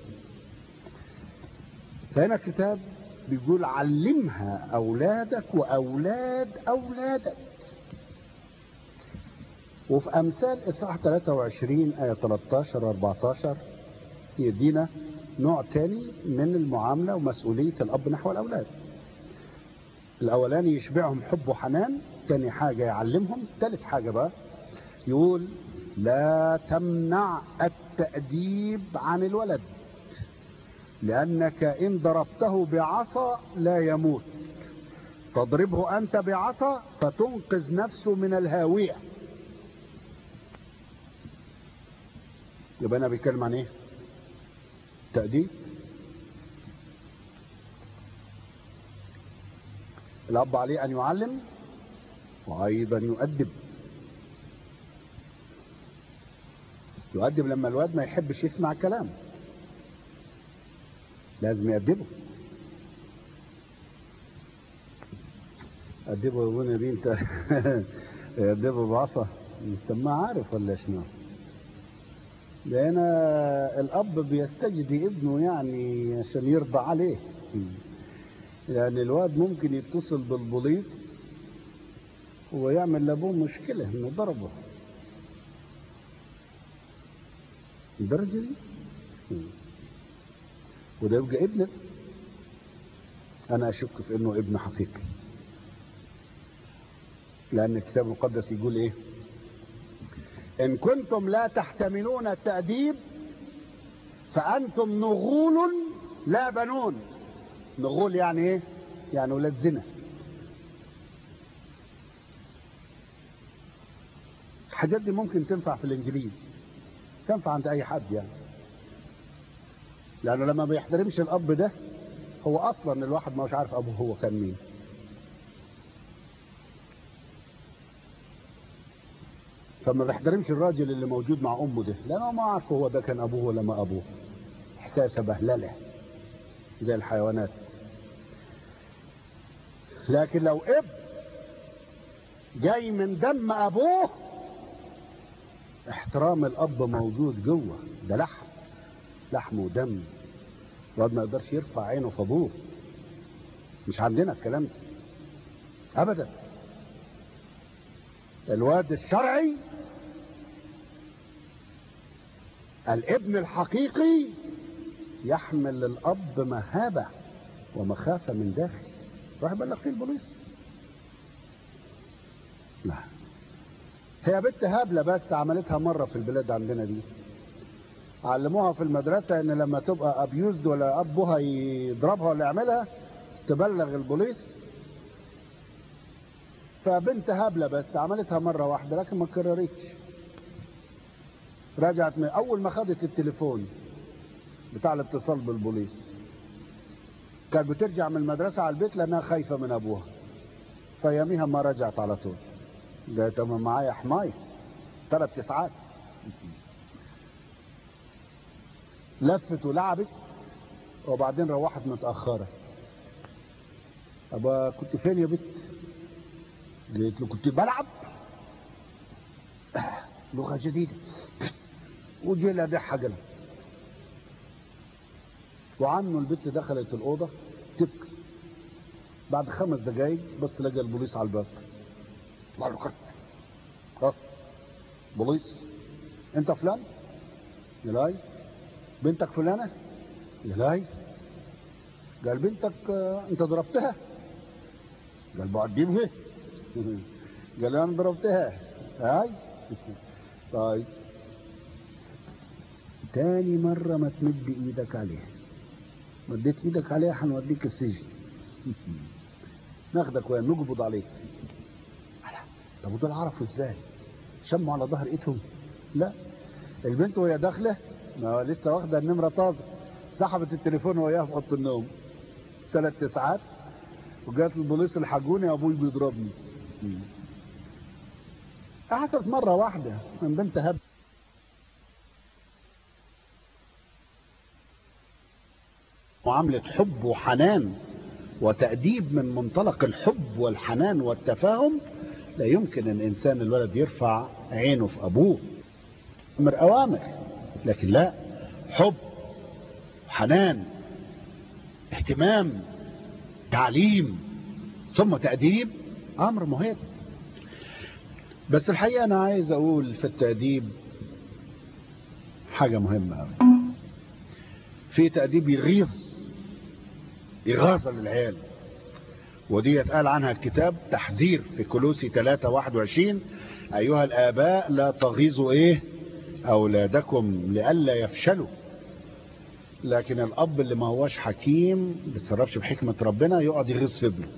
[SPEAKER 2] فهنا الكتاب بيقول علمها أولادك وأولاد أولادك وفي أمثال إصحاح 23 آية 13 و 14 يدينا نوع تاني من المعاملة ومسؤولية الأب نحو الأولاد الأولاني يشبعهم حب وحنان تاني حاجة يعلمهم تالت حاجة بقى يقول لا تمنع التأديب عن الولد لأنك إن ضربته بعصا لا يموت تضربه أنت بعصا فتنقذ نفسه من الهاوية يبقى أنا بيتكلم عن إيه تأديب الأب عليه أن يعلم وأيضا يؤدب يؤدب لما الواد ما يحبش يسمع الكلام لازم يأدبه أدبه يا ابونا دي انت يأدبه بعصا انت ما عارف ولا شنو لأن الأب بيستجدي ابنه يعني عشان يرضى عليه يعني الواد ممكن يتصل بالبوليس ويعمل لابوه مشكلة انه ضربه الدرجة دي وده يبقى ابنك انا اشك في انه ابن حقيقي لان الكتاب المقدس يقول ايه ان كنتم لا تحتملون التأديب فانتم نغول لا بنون نغول يعني ايه يعني ولاد زنا الحاجات دي ممكن تنفع في الانجليز تنفع عند اي حد يعني لانه لما ما يحترمش الاب ده هو اصلا الواحد ما مش عارف ابوه هو كان مين فما بيحترمش الراجل اللي موجود مع امه ده لانه ما عارف هو ده كان ابوه ولا ما ابوه حكايه سبهلله زي الحيوانات لكن لو اب جاي من دم ابوه احترام الاب موجود جوه ده لحم لحم ودم الواد ما يقدرش يرفع عينه في ابوه مش عندنا الكلام ده ابدا الواد الشرعي الابن الحقيقي يحمل للأب مهابة ومخافة من داخل راح يبلغ فيه البوليس لا هي بنت هبلة بس عملتها مرة في البلاد عندنا دي علموها في المدرسة ان لما تبقى ابيوزد ولا ابوها يضربها ولا يعملها تبلغ البوليس فبنت هبلة بس عملتها مرة واحدة لكن ما كررتش رجعت من اول ما خدت التليفون بتاع الاتصال بالبوليس كانت بترجع من المدرسة على البيت لانها خايفة من ابوها فياميها ما رجعت على طول ده تمام معايا حماية ثلاث تسعات لفت ولعبت وبعدين روحت متأخرة أبا كنت فين يا بت قلت له كنت بلعب لغة جديدة وجي لها بيع حجلة وعنه البت دخلت الأوضة تبكي بعد خمس دقايق بس لقى البوليس على الباب طلع له كرت ها بوليس انت فلان يا لاي بنتك فلانة يا لاي قال بنتك آه، انت ضربتها قال بعد دي بيه قال انا ضربتها هاي طيب تاني مرة ما تمد ايدك عليها مديت ايدك عليها هنوديك السجن ناخدك وين نقبض عليك طب ودول عرفوا ازاي شموا على ظهر ايدهم لا البنت وهي داخله ما لسه واخده النمره طازه سحبت التليفون وهي في اوضه النوم ثلاث تسعات وجات البوليس الحقوني ابوي بيضربني حصلت مره واحده من بنت هب معاملة حب وحنان وتأديب من منطلق الحب والحنان والتفاهم لا يمكن ان انسان الولد يرفع عينه في ابوه امر اوامر لكن لا حب حنان اهتمام تعليم ثم تأديب امر مهم بس الحقيقة انا عايز اقول في التأديب حاجة مهمة قوي في تأديب يغيظ إغاظة للعيال ودي يتقال عنها الكتاب تحذير في كلوسي 3 21 أيها الآباء لا تغيظوا إيه أولادكم لئلا يفشلوا لكن الأب اللي ما هوش حكيم بيتصرفش بحكمة ربنا يقعد يغيظ في ابنه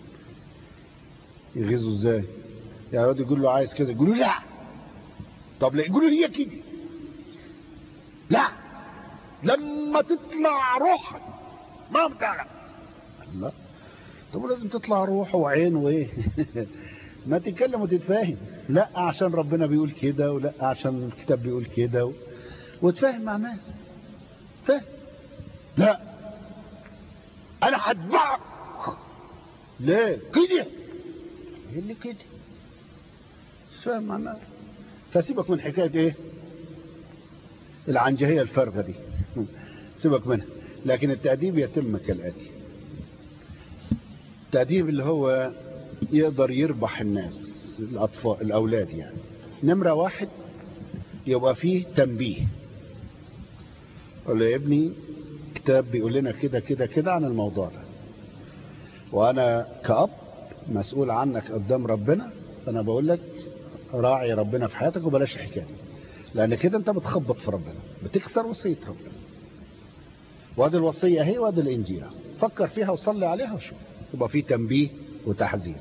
[SPEAKER 2] يغيظه ازاي يعني يقعد يقول له عايز كده يقول له لا طب لا يقول له ليه كده لا لما تطلع روحك ما بتعرف لا طب لازم تطلع روح وعين وايه ما تتكلم وتتفاهم لا عشان ربنا بيقول كده ولا عشان الكتاب بيقول كده و... وتفاهم مع الناس فاهم لا انا هتبعك ليه كده ايه اللي كده فاهم مع الناس فسيبك من حكايه ايه العنجهيه الفارغه دي سيبك منها لكن التأديب يتم كالآتي التأديب اللي هو يقدر يربح الناس الأطفال الأولاد يعني نمرة واحد يبقى فيه تنبيه قال يا ابني كتاب بيقول لنا كده كده كده عن الموضوع ده وأنا كأب مسؤول عنك قدام ربنا فأنا بقول لك راعي ربنا في حياتك وبلاش الحكاية دي لأن كده أنت بتخبط في ربنا بتكسر وصية ربنا وادي الوصية اهي وادي الإنجيل فكر فيها وصلي عليها وشوف يبقى في تنبيه وتحذير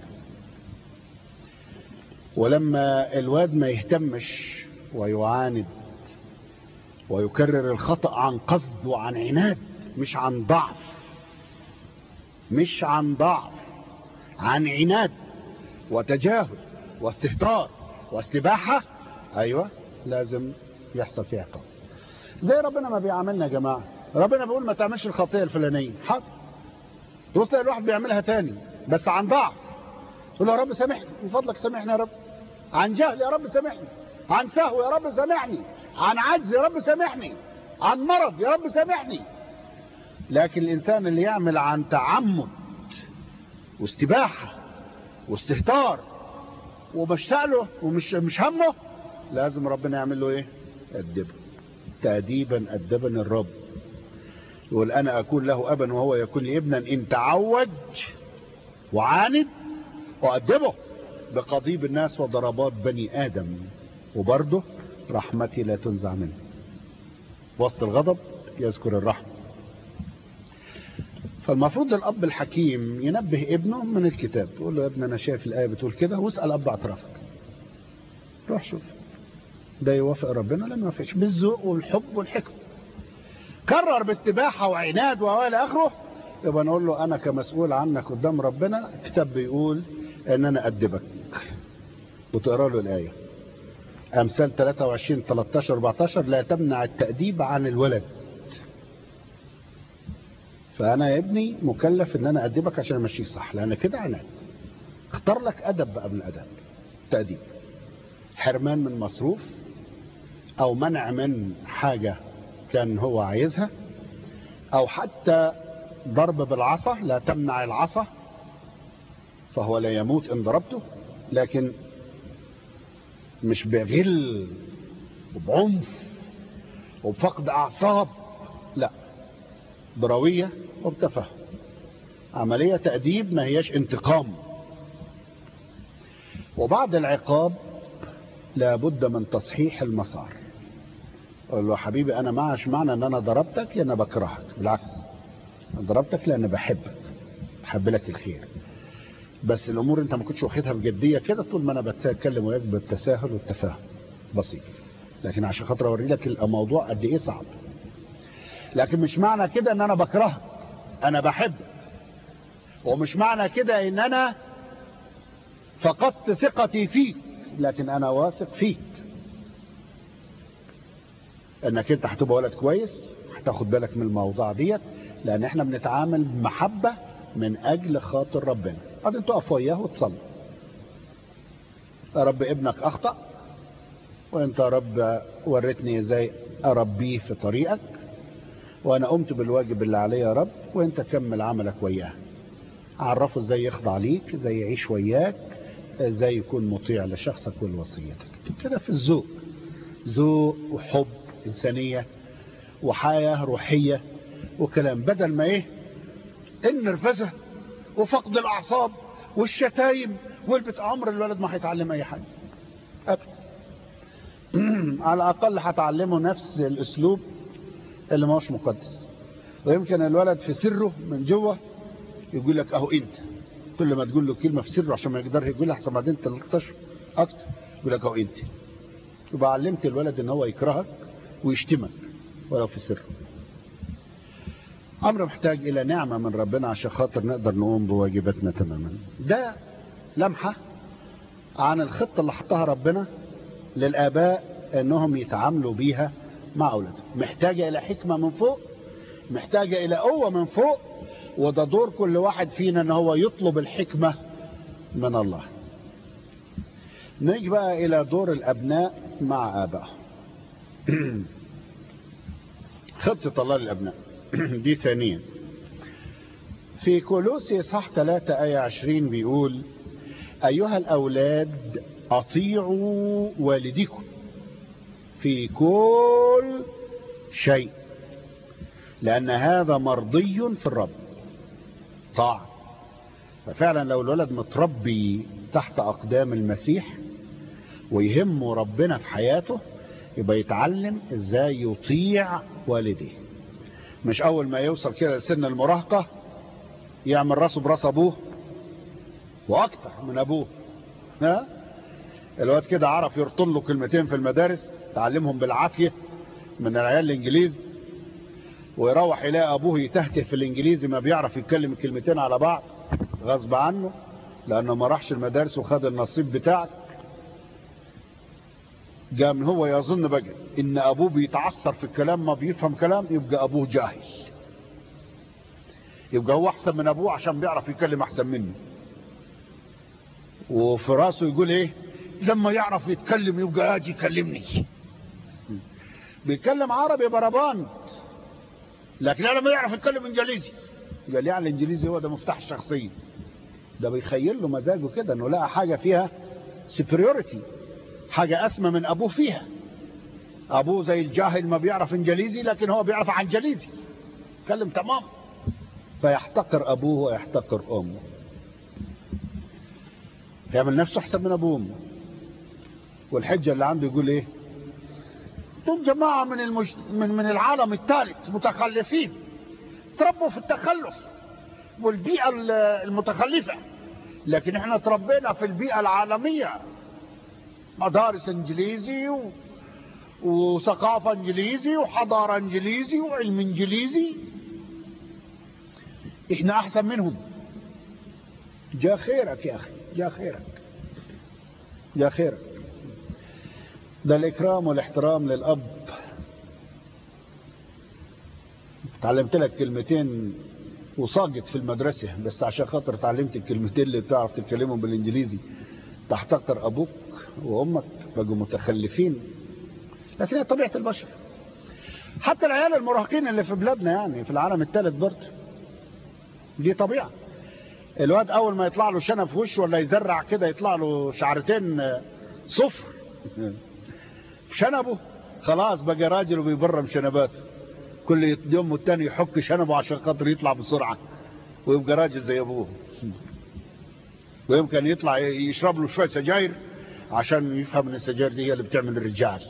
[SPEAKER 2] ولما الواد ما يهتمش ويعاند ويكرر الخطأ عن قصد وعن عناد مش عن ضعف مش عن ضعف عن عناد وتجاهل واستهتار واستباحة ايوه لازم يحصل فيها عقاب زي ربنا ما بيعاملنا يا جماعه ربنا بيقول ما تعملش الخطيه الفلانيه حاضر بص الواحد بيعملها تاني بس عن ضعف يقول له يا رب سامحني من فضلك سامحني يا رب عن جهل يا رب سامحني عن سهو يا رب سامحني عن عجز يا رب سامحني عن مرض يا رب سامحني لكن الانسان اللي يعمل عن تعمد واستباحه واستهتار ومش سأله ومش مش همه لازم ربنا يعمل له ايه أدبه تأديبا أدبني الرب يقول أنا أكون له أبا وهو يكون لي ابنا إن تعوج وعاند وأدبه بقضيب الناس وضربات بني آدم وبرضه رحمتي لا تنزع منه وسط الغضب يذكر الرحمة فالمفروض الأب الحكيم ينبه ابنه من الكتاب يقول له يا ابن أنا شايف الآية بتقول كده واسأل أب اعترافك روح شوف ده يوافق ربنا لا ما يوافقش بالذوق والحب والحكمة كرر باستباحة وعناد وإلى آخره يبقى نقول له أنا كمسؤول عنك قدام ربنا الكتاب بيقول إن أنا أدبك وتقرأ له الآية أمثال 23 13 14 لا تمنع التأديب عن الولد فأنا يا ابني مكلف إن أنا أدبك عشان أمشيك صح لأن كده عناد اختار لك أدب بقى من الأدب تأديب حرمان من مصروف أو منع من حاجة كان هو عايزها أو حتى ضرب بالعصا لا تمنع العصا فهو لا يموت إن ضربته لكن مش بغل وبعنف وبفقد أعصاب لا بروية وبتفهم عملية تأديب ما هياش انتقام وبعد العقاب لابد من تصحيح المسار قال له حبيبي أنا معش معنى أن أنا ضربتك لأن بكرهك بالعكس أنا ضربتك لأن بحبك بحب لك الخير بس الأمور أنت ما كنتش واخدها بجدية كده طول ما أنا بتكلم وياك بالتساهل والتفاهم بسيط لكن عشان خاطر أوري لك الموضوع قد إيه صعب لكن مش معنى كده أن أنا بكرهك أنا بحبك ومش معنى كده أن أنا فقدت ثقتي فيك لكن أنا واثق فيك انك انت هتبقى ولد كويس هتاخد بالك من الموضوع ديت لان احنا بنتعامل بمحبة من اجل خاطر ربنا بعدين تقف وياه وتصلي يا رب ابنك اخطأ وانت يا رب وريتني ازاي اربيه في طريقك وانا قمت بالواجب اللي عليا يا رب وانت كمل عملك وياه عرفه ازاي يخضع ليك ازاي يعيش وياك ازاي يكون مطيع لشخصك ولوصيتك كده في الذوق ذوق وحب إنسانية وحياة روحية وكلام بدل ما إيه النرفزة وفقد الأعصاب والشتايم والبت عمر الولد ما هيتعلم أي حاجة أبدا على الأقل هتعلمه نفس الأسلوب اللي ما هوش مقدس ويمكن الولد في سره من جوه يقول لك أهو أنت كل ما تقول له كلمة في سره عشان ما يقدرش يقولها أحسن بعدين تلطش أكتر يقول لك أهو أنت يبقى علمت الولد ان هو يكرهك ويشتمك ولو في سر امر محتاج الى نعمة من ربنا عشان خاطر نقدر نقوم بواجباتنا تماما ده لمحة عن الخطة اللي حطها ربنا للآباء انهم يتعاملوا بيها مع اولادهم محتاجة الى حكمة من فوق محتاجة الى قوة من فوق وده دور كل واحد فينا ان هو يطلب الحكمة من الله نيجي بقى الى دور الابناء مع ابائهم خطة الله للابناء دي ثانيا في كولوسي صح 3 آية 20 بيقول أيها الأولاد أطيعوا والديكم في كل شيء لأن هذا مرضي في الرب طاعة ففعلا لو الولد متربي تحت أقدام المسيح ويهمه ربنا في حياته يبقى يتعلم ازاي يطيع والديه مش اول ما يوصل كده لسن المراهقة يعمل راسه براس ابوه واكتر من ابوه ها الواد كده عرف يرطل له كلمتين في المدارس تعلمهم بالعافية من العيال الانجليز ويروح يلاقي ابوه يتهته في الانجليزي ما بيعرف يتكلم الكلمتين على بعض غصب عنه لانه ما راحش المدارس وخد النصيب بتاعك جاء من هو يظن بقى ان ابوه بيتعثر في الكلام ما بيفهم كلام يبقى ابوه جاهل يبقى هو احسن من ابوه عشان بيعرف يتكلم احسن منه وفي راسه يقول ايه لما يعرف يتكلم يبقى اجي يكلمني بيتكلم عربي بربان لكن لما يعرف يتكلم انجليزي قال يعني الانجليزي هو ده مفتاح الشخصيه ده بيخيل له مزاجه كده انه لقى حاجه فيها superiority حاجة أسمى من أبوه فيها أبوه زي الجاهل ما بيعرف إنجليزي لكن هو بيعرف عنجليزي يتكلم تمام فيحتقر أبوه ويحتقر أمه يعمل نفسه أحسن من أبوه وأمه والحجة اللي عنده يقول إيه دول جماعة من, المج... من من العالم الثالث متخلفين تربوا في التخلف والبيئة المتخلفة لكن احنا تربينا في البيئة العالمية مدارس انجليزي و... وثقافة انجليزي وحضارة انجليزي وعلم انجليزي احنا احسن منهم جاء خيرك يا اخي جاء خيرك جاء خيرك ده الاكرام والاحترام للاب تعلمت لك كلمتين وصاجت في المدرسة بس عشان خاطر تعلمت الكلمتين اللي بتعرف تتكلمهم بالانجليزي تحتقر ابوك وامك بقوا متخلفين لكن هي طبيعة البشر حتى العيال المراهقين اللي في بلادنا يعني في العالم الثالث برضه دي طبيعة الواد اول ما يطلع له شنب في وشه ولا يزرع كده يطلع له شعرتين صفر شنبه خلاص بقى راجل وبيبرم شنباته كل يوم والتاني يحك شنبه عشان خاطر يطلع بسرعة ويبقى راجل زي ابوه ويمكن يطلع يشرب له شوية سجاير عشان يفهم ان السجاير دي هي اللي بتعمل الرجال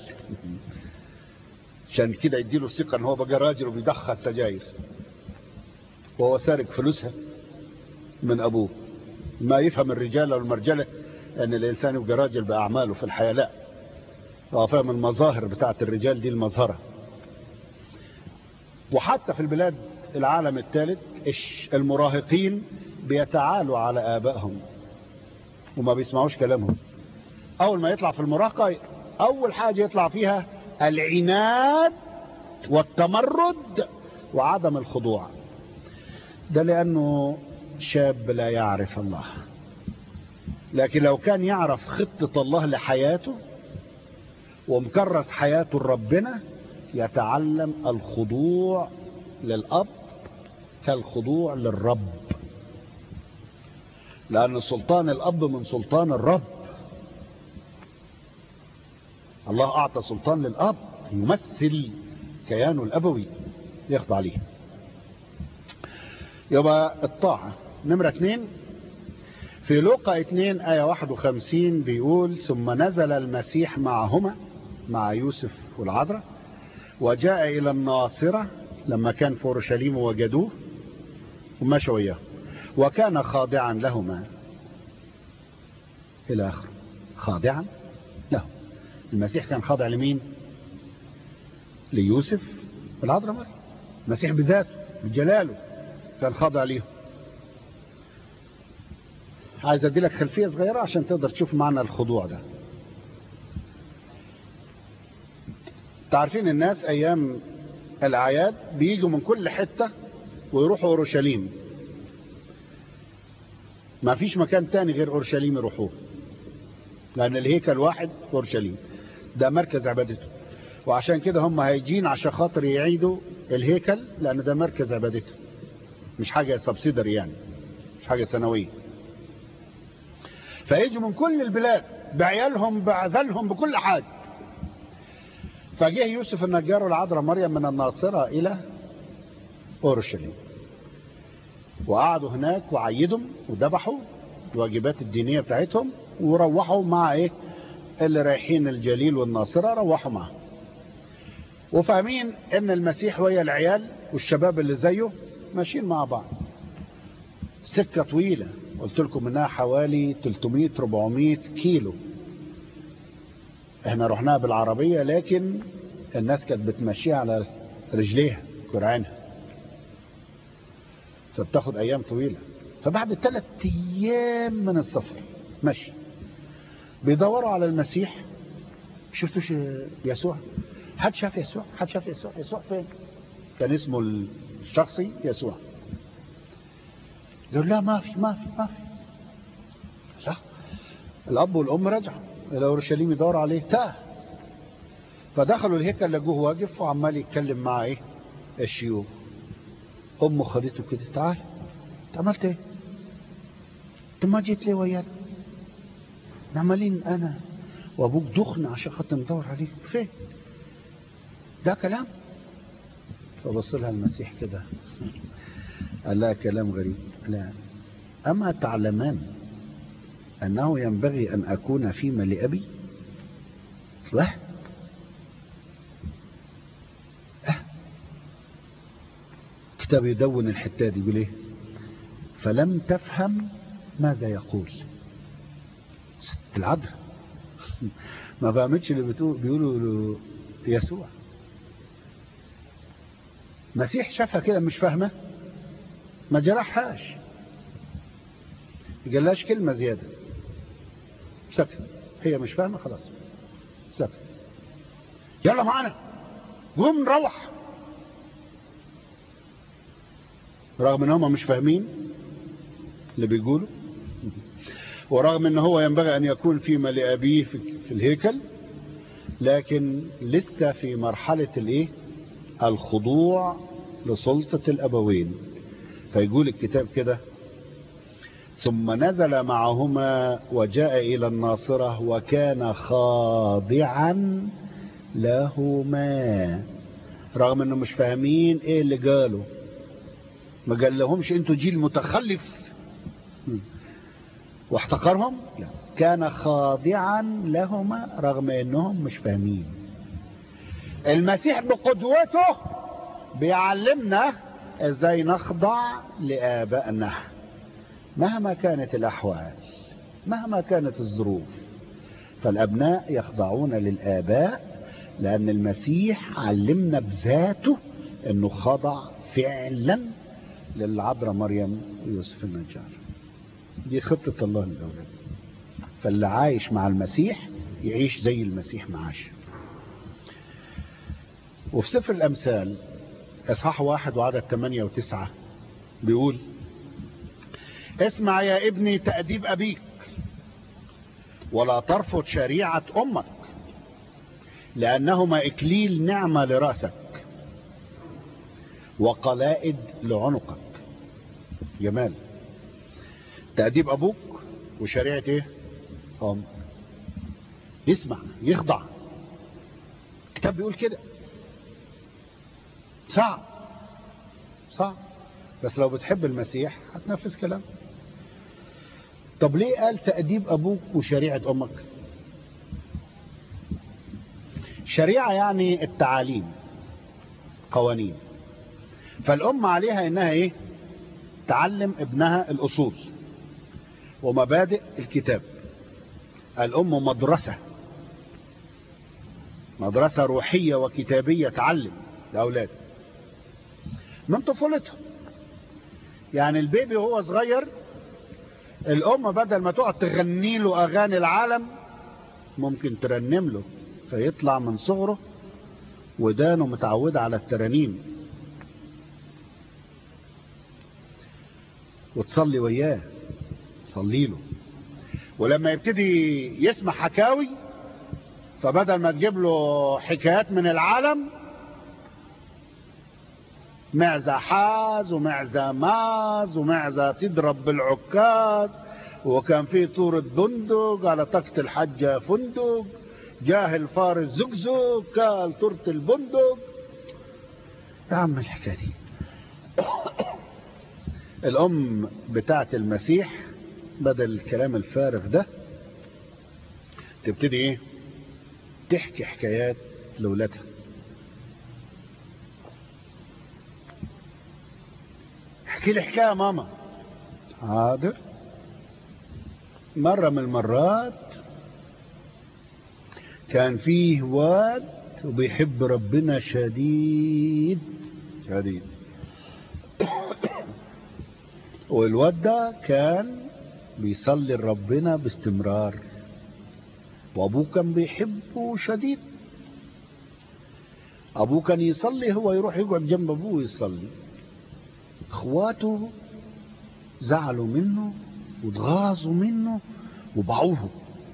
[SPEAKER 2] عشان كده يديله الثقة ان هو بقى راجل وبيدخل سجاير وهو سارق فلوسها من ابوه ما يفهم الرجال والمرجلة ان الانسان يبقى راجل باعماله في الحياة لا هو فاهم المظاهر بتاعت الرجال دي المظهرة وحتى في البلاد العالم الثالث المراهقين بيتعالوا على آبائهم وما بيسمعوش كلامهم أول ما يطلع في المراهقة أول حاجة يطلع فيها العناد والتمرد وعدم الخضوع ده لأنه شاب لا يعرف الله لكن لو كان يعرف خطة الله لحياته ومكرس حياته لربنا يتعلم الخضوع للأب كالخضوع للرب لأن سلطان الأب من سلطان الرب الله أعطى سلطان للأب يمثل كيانه الأبوي يخضع ليه يبقى الطاعة نمرة اثنين في لوقا 2 آية 51 بيقول ثم نزل المسيح معهما مع يوسف والعذراء وجاء إلى الناصرة لما كان في اورشليم وجدوه ومشوا وياه وكان خاضعا لهما إلى آخره خاضعا له المسيح كان خاضع لمين ليوسف والعذراء مريم المسيح بذاته بجلاله كان خاضع ليهم عايز ادي لك خلفيه صغيره عشان تقدر تشوف معنى الخضوع ده تعرفين الناس ايام الاعياد بيجوا من كل حته ويروحوا اورشليم ما فيش مكان تاني غير اورشليم يروحوه لان الهيكل واحد اورشليم ده مركز عبادته وعشان كده هم هيجين عشان خاطر يعيدوا الهيكل لان ده مركز عبادته مش حاجه سبسيدري يعني مش حاجه سنويه فيجوا من كل البلاد بعيالهم بعزلهم بكل حاجة فجه يوسف النجار والعذراء مريم من الناصرة إلى أورشليم وقعدوا هناك وعيدهم وذبحوا الواجبات الدينية بتاعتهم وروحوا مع ايه اللي رايحين الجليل والناصرة روحوا معه وفاهمين ان المسيح ويا العيال والشباب اللي زيه ماشيين مع بعض سكة طويلة قلت لكم انها حوالي 300 400 كيلو احنا رحناها بالعربية لكن الناس كانت بتمشيها على رجليها كرعينها فبتاخد ايام طويلة فبعد ثلاث ايام من السفر ماشي بيدوروا على المسيح شفتوش يسوع حد شاف يسوع حد شاف يسوع يسوع فين كان اسمه الشخصي يسوع قالوا لا ما في ما في ما في لا الاب والام رجعوا الى اورشليم يدوروا عليه تاه فدخلوا الهيكل لقوه واقف وعمال يتكلم مع ايه الشيوخ امه خدته كده تعال انت عملت ايه انت ما جيت ليه ويانا عمالين انا وابوك دخن عشان خاطر ندور عليك فين ده كلام فبص لها المسيح كده قال لها كلام غريب لا أما تعلمان أنه ينبغي أن أكون فيما لأبي واحد أه. كتاب يدون الحتة دي يقول ايه فلم تفهم ماذا يقول العذراء ما فهمتش اللي بتقول بيقولوا يسوع مسيح شافها كده مش فاهمه ما جرحهاش ما قالهاش كلمه زياده سكت هي مش فاهمه خلاص سكت يلا معانا قوم نروح رغم ان هم مش فاهمين اللي بيقولوا ورغم ان هو ينبغي ان يكون فيما لابيه في الهيكل لكن لسه في مرحله الايه الخضوع لسلطه الابوين فيقول الكتاب كده ثم نزل معهما وجاء الى الناصره وكان خاضعا لهما رغم انه مش فاهمين ايه اللي قاله ما قال لهمش انتوا جيل متخلف واحتقرهم لا كان خاضعا لهما رغم انهم مش فاهمين المسيح بقدوته بيعلمنا ازاي نخضع لابائنا مهما كانت الاحوال مهما كانت الظروف فالابناء يخضعون للاباء لان المسيح علمنا بذاته انه خضع فعلا للعذراء مريم ويوسف النجار دي خطة الله للأولاد فاللي عايش مع المسيح يعيش زي المسيح معاش وفي سفر الأمثال إصحاح واحد وعدد ثمانية وتسعة بيقول اسمع يا ابني تأديب أبيك ولا ترفض شريعة أمك لأنهما إكليل نعمة لرأسك وقلائد لعنقك جمال تأديب أبوك وشريعة إيه أمك يسمع يخضع الكتاب بيقول كده صعب صعب بس لو بتحب المسيح هتنفذ كلام طب ليه قال تأديب أبوك وشريعة أمك شريعة يعني التعاليم قوانين فالأم عليها إنها إيه تعلم ابنها الأصول ومبادئ الكتاب الأم مدرسة مدرسة روحية وكتابية تعلم الأولاد من طفولتهم يعني البيبي وهو صغير الأم بدل ما تقعد تغني له أغاني العالم ممكن ترنم له فيطلع من صغره ودانه متعودة على الترانيم وتصلي وياه صلي له ولما يبتدي يسمع حكاوي فبدل ما تجيب له حكايات من العالم معزة حاز ومعزة ماز ومعزة تضرب بالعكاز وكان في طورة بندق على طاقة الحجة فندق جاه الفارس زقزق قال طورة البندق يا عم الحكاية دي الأم بتاعت المسيح بدل الكلام الفارغ ده تبتدي ايه تحكي حكايات لولادها احكي لي حكايه ماما حاضر مره من المرات كان فيه واد وبيحب ربنا شديد شديد والواد ده كان بيصلي لربنا باستمرار وابوه كان بيحبه شديد ابوه كان يصلي هو يروح يقعد جنب ابوه يصلي اخواته زعلوا منه واتغاظوا منه وباعوه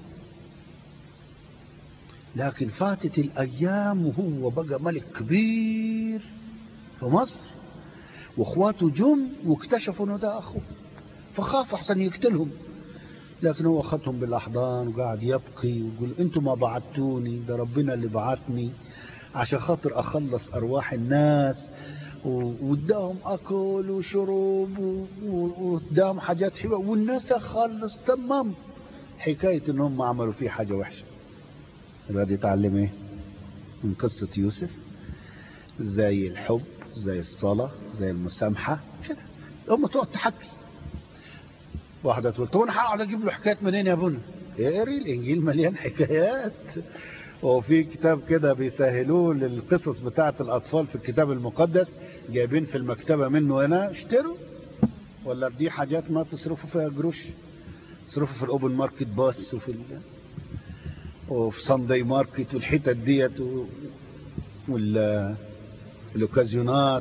[SPEAKER 2] لكن فاتت الايام وهو بقى ملك كبير في مصر واخواته جم واكتشفوا انه ده اخوه فخاف احسن يقتلهم لكن هو خدهم بالاحضان وقعد يبكي ويقول انتوا ما بعتوني ده ربنا اللي بعتني عشان خاطر اخلص ارواح الناس واداهم اكل وشرب واداهم حاجات حلوه والناس اخلص تمام حكايه انهم عملوا فيه حاجه وحشه الواد يتعلم ايه من قصه يوسف زي الحب زي الصلاه زي المسامحه كده هم تقعد تحكي واحده تقول طب انا هقعد اجيب له حكايات منين يا ابونا اقري الانجيل مليان حكايات وفي كتاب كده بيسهلوه للقصص بتاعة الأطفال في الكتاب المقدس جايبين في المكتبة منه هنا اشتروا ولا دي حاجات ما تصرفوا فيها قروش تصرفوا في الأوبن ماركت باس وفي ال... وفي سانداي ماركت والحتت ديت و... وال الأوكازيونات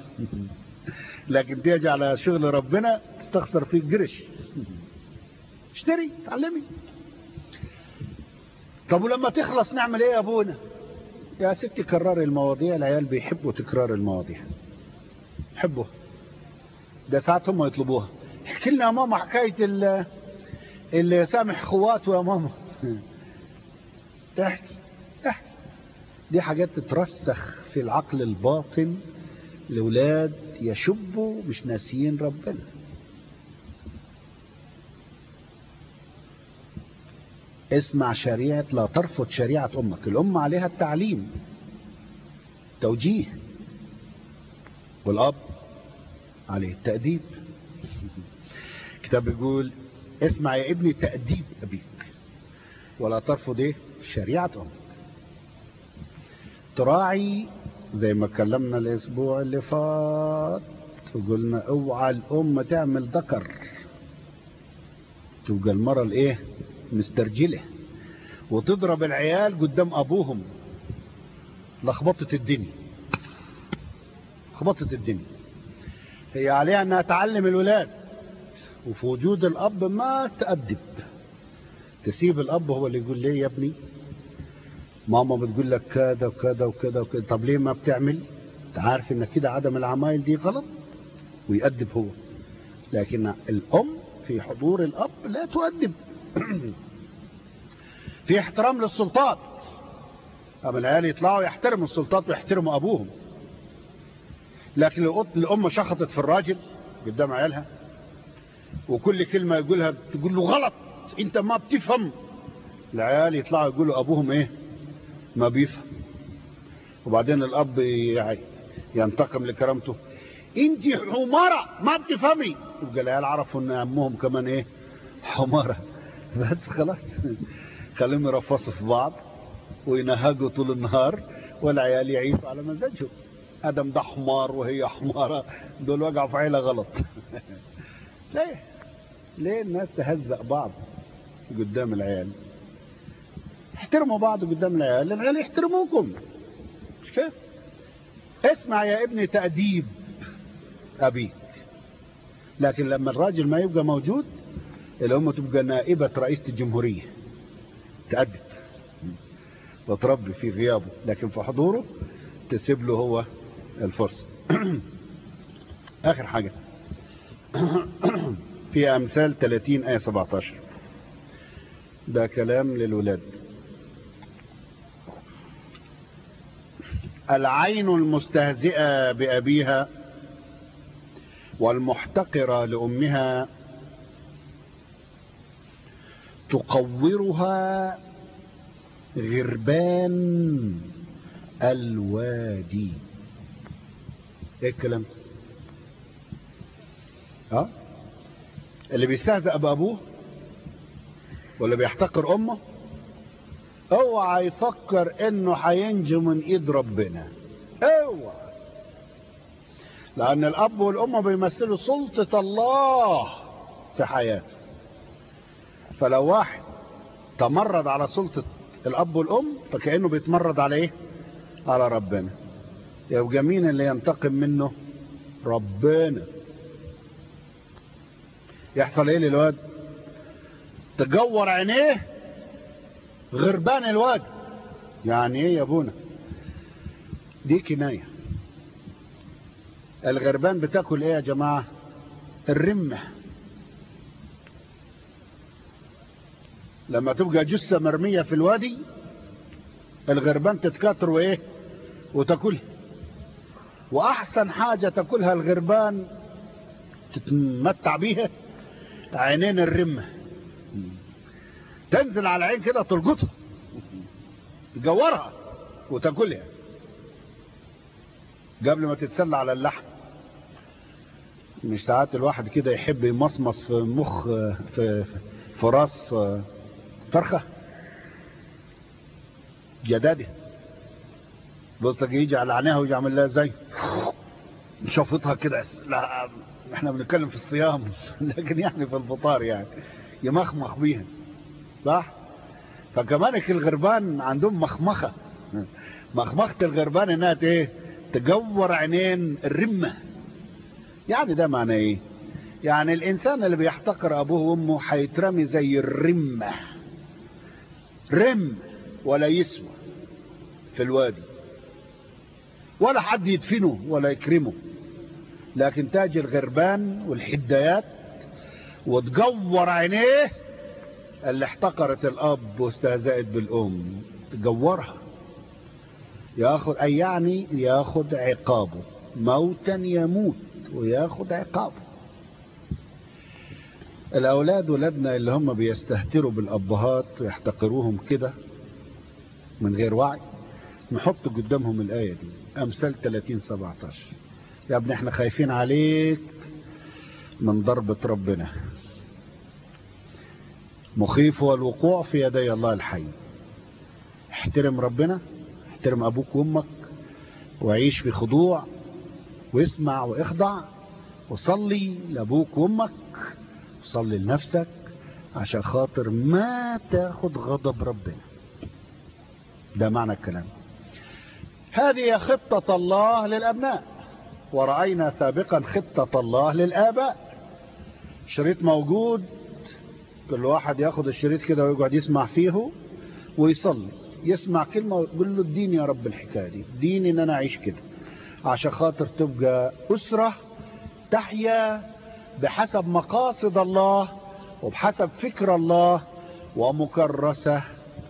[SPEAKER 2] لكن تيجي على شغل ربنا تستخسر فيه قرش اشتري تعلمي طب ولما تخلص نعمل ايه يا ابونا يا ستي كرري المواضيع العيال بيحبوا تكرار المواضيع يحبوا ده ساعات هم يطلبوها احكي لنا يا ماما حكايه اللي سامح اخواته يا ماما تحكي تحكي دي حاجات تترسخ في العقل الباطن الاولاد يشبوا مش ناسيين ربنا اسمع شريعة لا ترفض شريعة أمك الأم عليها التعليم توجيه والأب عليه التأديب كتاب يقول اسمع يا ابني تأديب أبيك ولا ترفض ايه شريعة أمك تراعي زي ما اتكلمنا الأسبوع اللي فات وقلنا اوعى الأم تعمل ذكر تبقى المرة الايه مسترجله وتضرب العيال قدام ابوهم لخبطت الدنيا لخبطت الدنيا هي عليها انها تعلم الولاد وفي وجود الاب ما تأدب تسيب الاب هو اللي يقول ليه يا ابني ماما بتقول لك كذا وكذا وكذا وكذا طب ليه ما بتعمل انت عارف ان كده عدم العمايل دي غلط ويأدب هو لكن الام في حضور الاب لا تؤدب في احترام للسلطات اما العيال يطلعوا يحترموا السلطات ويحترموا ابوهم لكن لو الام شخطت في الراجل قدام عيالها وكل كلمه يقولها تقول له غلط انت ما بتفهم العيال يطلعوا يقولوا ابوهم ايه ما بيفهم وبعدين الاب ينتقم لكرامته انت حمارة ما بتفهمي يبقى العيال عرفوا ان امهم كمان ايه حمارة بس خلاص خليهم يرفصوا في بعض وينهجوا طول النهار والعيال يعيشوا على مزاجهم ادم ده حمار وهي حمارة دول وقعوا في عيلة غلط ليه ليه الناس تهزق بعض قدام العيال احترموا بعض قدام العيال العيال يحترموكم مش كيف اسمع يا ابني تأديب أبيك لكن لما الراجل ما يبقى موجود الأم تبقى نائبة رئيسة الجمهورية تأدب وتربي في غيابه لكن في حضوره تسيب له هو الفرصة آخر حاجة في أمثال 30 آية 17 ده كلام للولاد العين المستهزئة بأبيها والمحتقرة لأمها تقورها غربان الوادي ايه الكلام ها اللي بيستهزأ بأبوه ولا بيحتقر أمه اوعى يفكر انه هينجو من ايد ربنا اوعى لان الاب والام بيمثلوا سلطة الله في حياته فلو واحد تمرد على سلطة الاب والام فكأنه بيتمرد على ايه على ربنا يبقى مين اللي ينتقم منه ربنا يحصل ايه للواد تجور عينيه غربان الواد يعني ايه يا ابونا دي كناية الغربان بتاكل ايه يا جماعة الرمة لما تبقى جثة مرمية في الوادي الغربان تتكاثر وايه وتاكلها واحسن حاجة تاكلها الغربان تتمتع بيها عينين الرمة تنزل على العين كده تلقطها تجورها وتاكلها قبل ما تتسلى على اللحم مش ساعات الواحد كده يحب يمصمص في مخ في في راس فرخه جداده بص تلاقي يجي على عينيها ويجي عامل لها زي شفطها كده لا احنا بنتكلم في الصيام لكن يعني في الفطار يعني يمخمخ بيها صح فكمان الغربان عندهم مخمخه مخمخه الغربان انها ايه تجور عينين الرمه يعني ده معنى ايه يعني الانسان اللي بيحتقر ابوه وامه هيترمي زي الرمه رم ولا يسوى في الوادي ولا حد يدفنه ولا يكرمه لكن تاج الغربان والحدايات وتجور عينيه اللي احتقرت الاب واستهزأت بالام تجورها ياخد اي يعني ياخد عقابه موتا يموت وياخد عقابه الاولاد ولادنا اللي هم بيستهتروا بالابهات ويحتقروهم كده من غير وعي نحط قدامهم الايه دي امثال 30 17 يا ابني احنا خايفين عليك من ضربة ربنا مخيف هو الوقوع في يدي الله الحي احترم ربنا احترم ابوك وامك وعيش في خضوع واسمع واخضع وصلي لابوك وامك وصلي لنفسك عشان خاطر ما تاخد غضب ربنا ده معنى الكلام هذه خطة الله للأبناء ورأينا سابقا خطة الله للآباء شريط موجود كل واحد ياخد الشريط كده ويقعد يسمع فيه ويصلي يسمع كلمة ويقول له اديني يا رب الحكاية دي اديني ان انا اعيش كده عشان خاطر تبقى اسرة تحيا بحسب مقاصد الله وبحسب فكر الله ومكرسة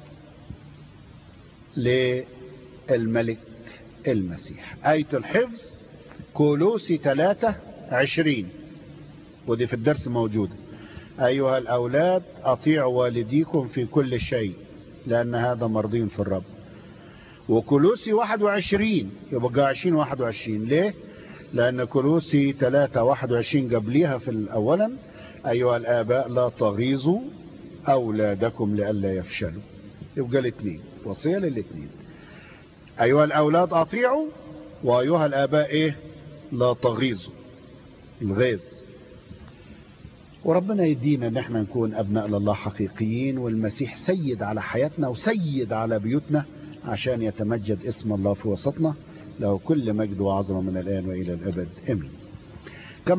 [SPEAKER 2] للملك المسيح آية الحفظ كولوسي 3 عشرين ودي في الدرس موجودة أيها الأولاد أطيعوا والديكم في كل شيء لأن هذا مرضي في الرب وكولوسي 21 يبقى 20 21 ليه؟ لأن كولوسي 3 21 قبليها في الأولا أيها الآباء لا تغيظوا أولادكم لئلا يفشلوا يبقى الاثنين وصية للاثنين أيها الأولاد أطيعوا وأيها الآباء إيه لا تغيظوا الغيظ وربنا يدينا ان احنا نكون ابناء لله حقيقيين والمسيح سيد على حياتنا وسيد على بيوتنا عشان يتمجد اسم الله في وسطنا له كل مجد وعظمه من الان والى الابد امين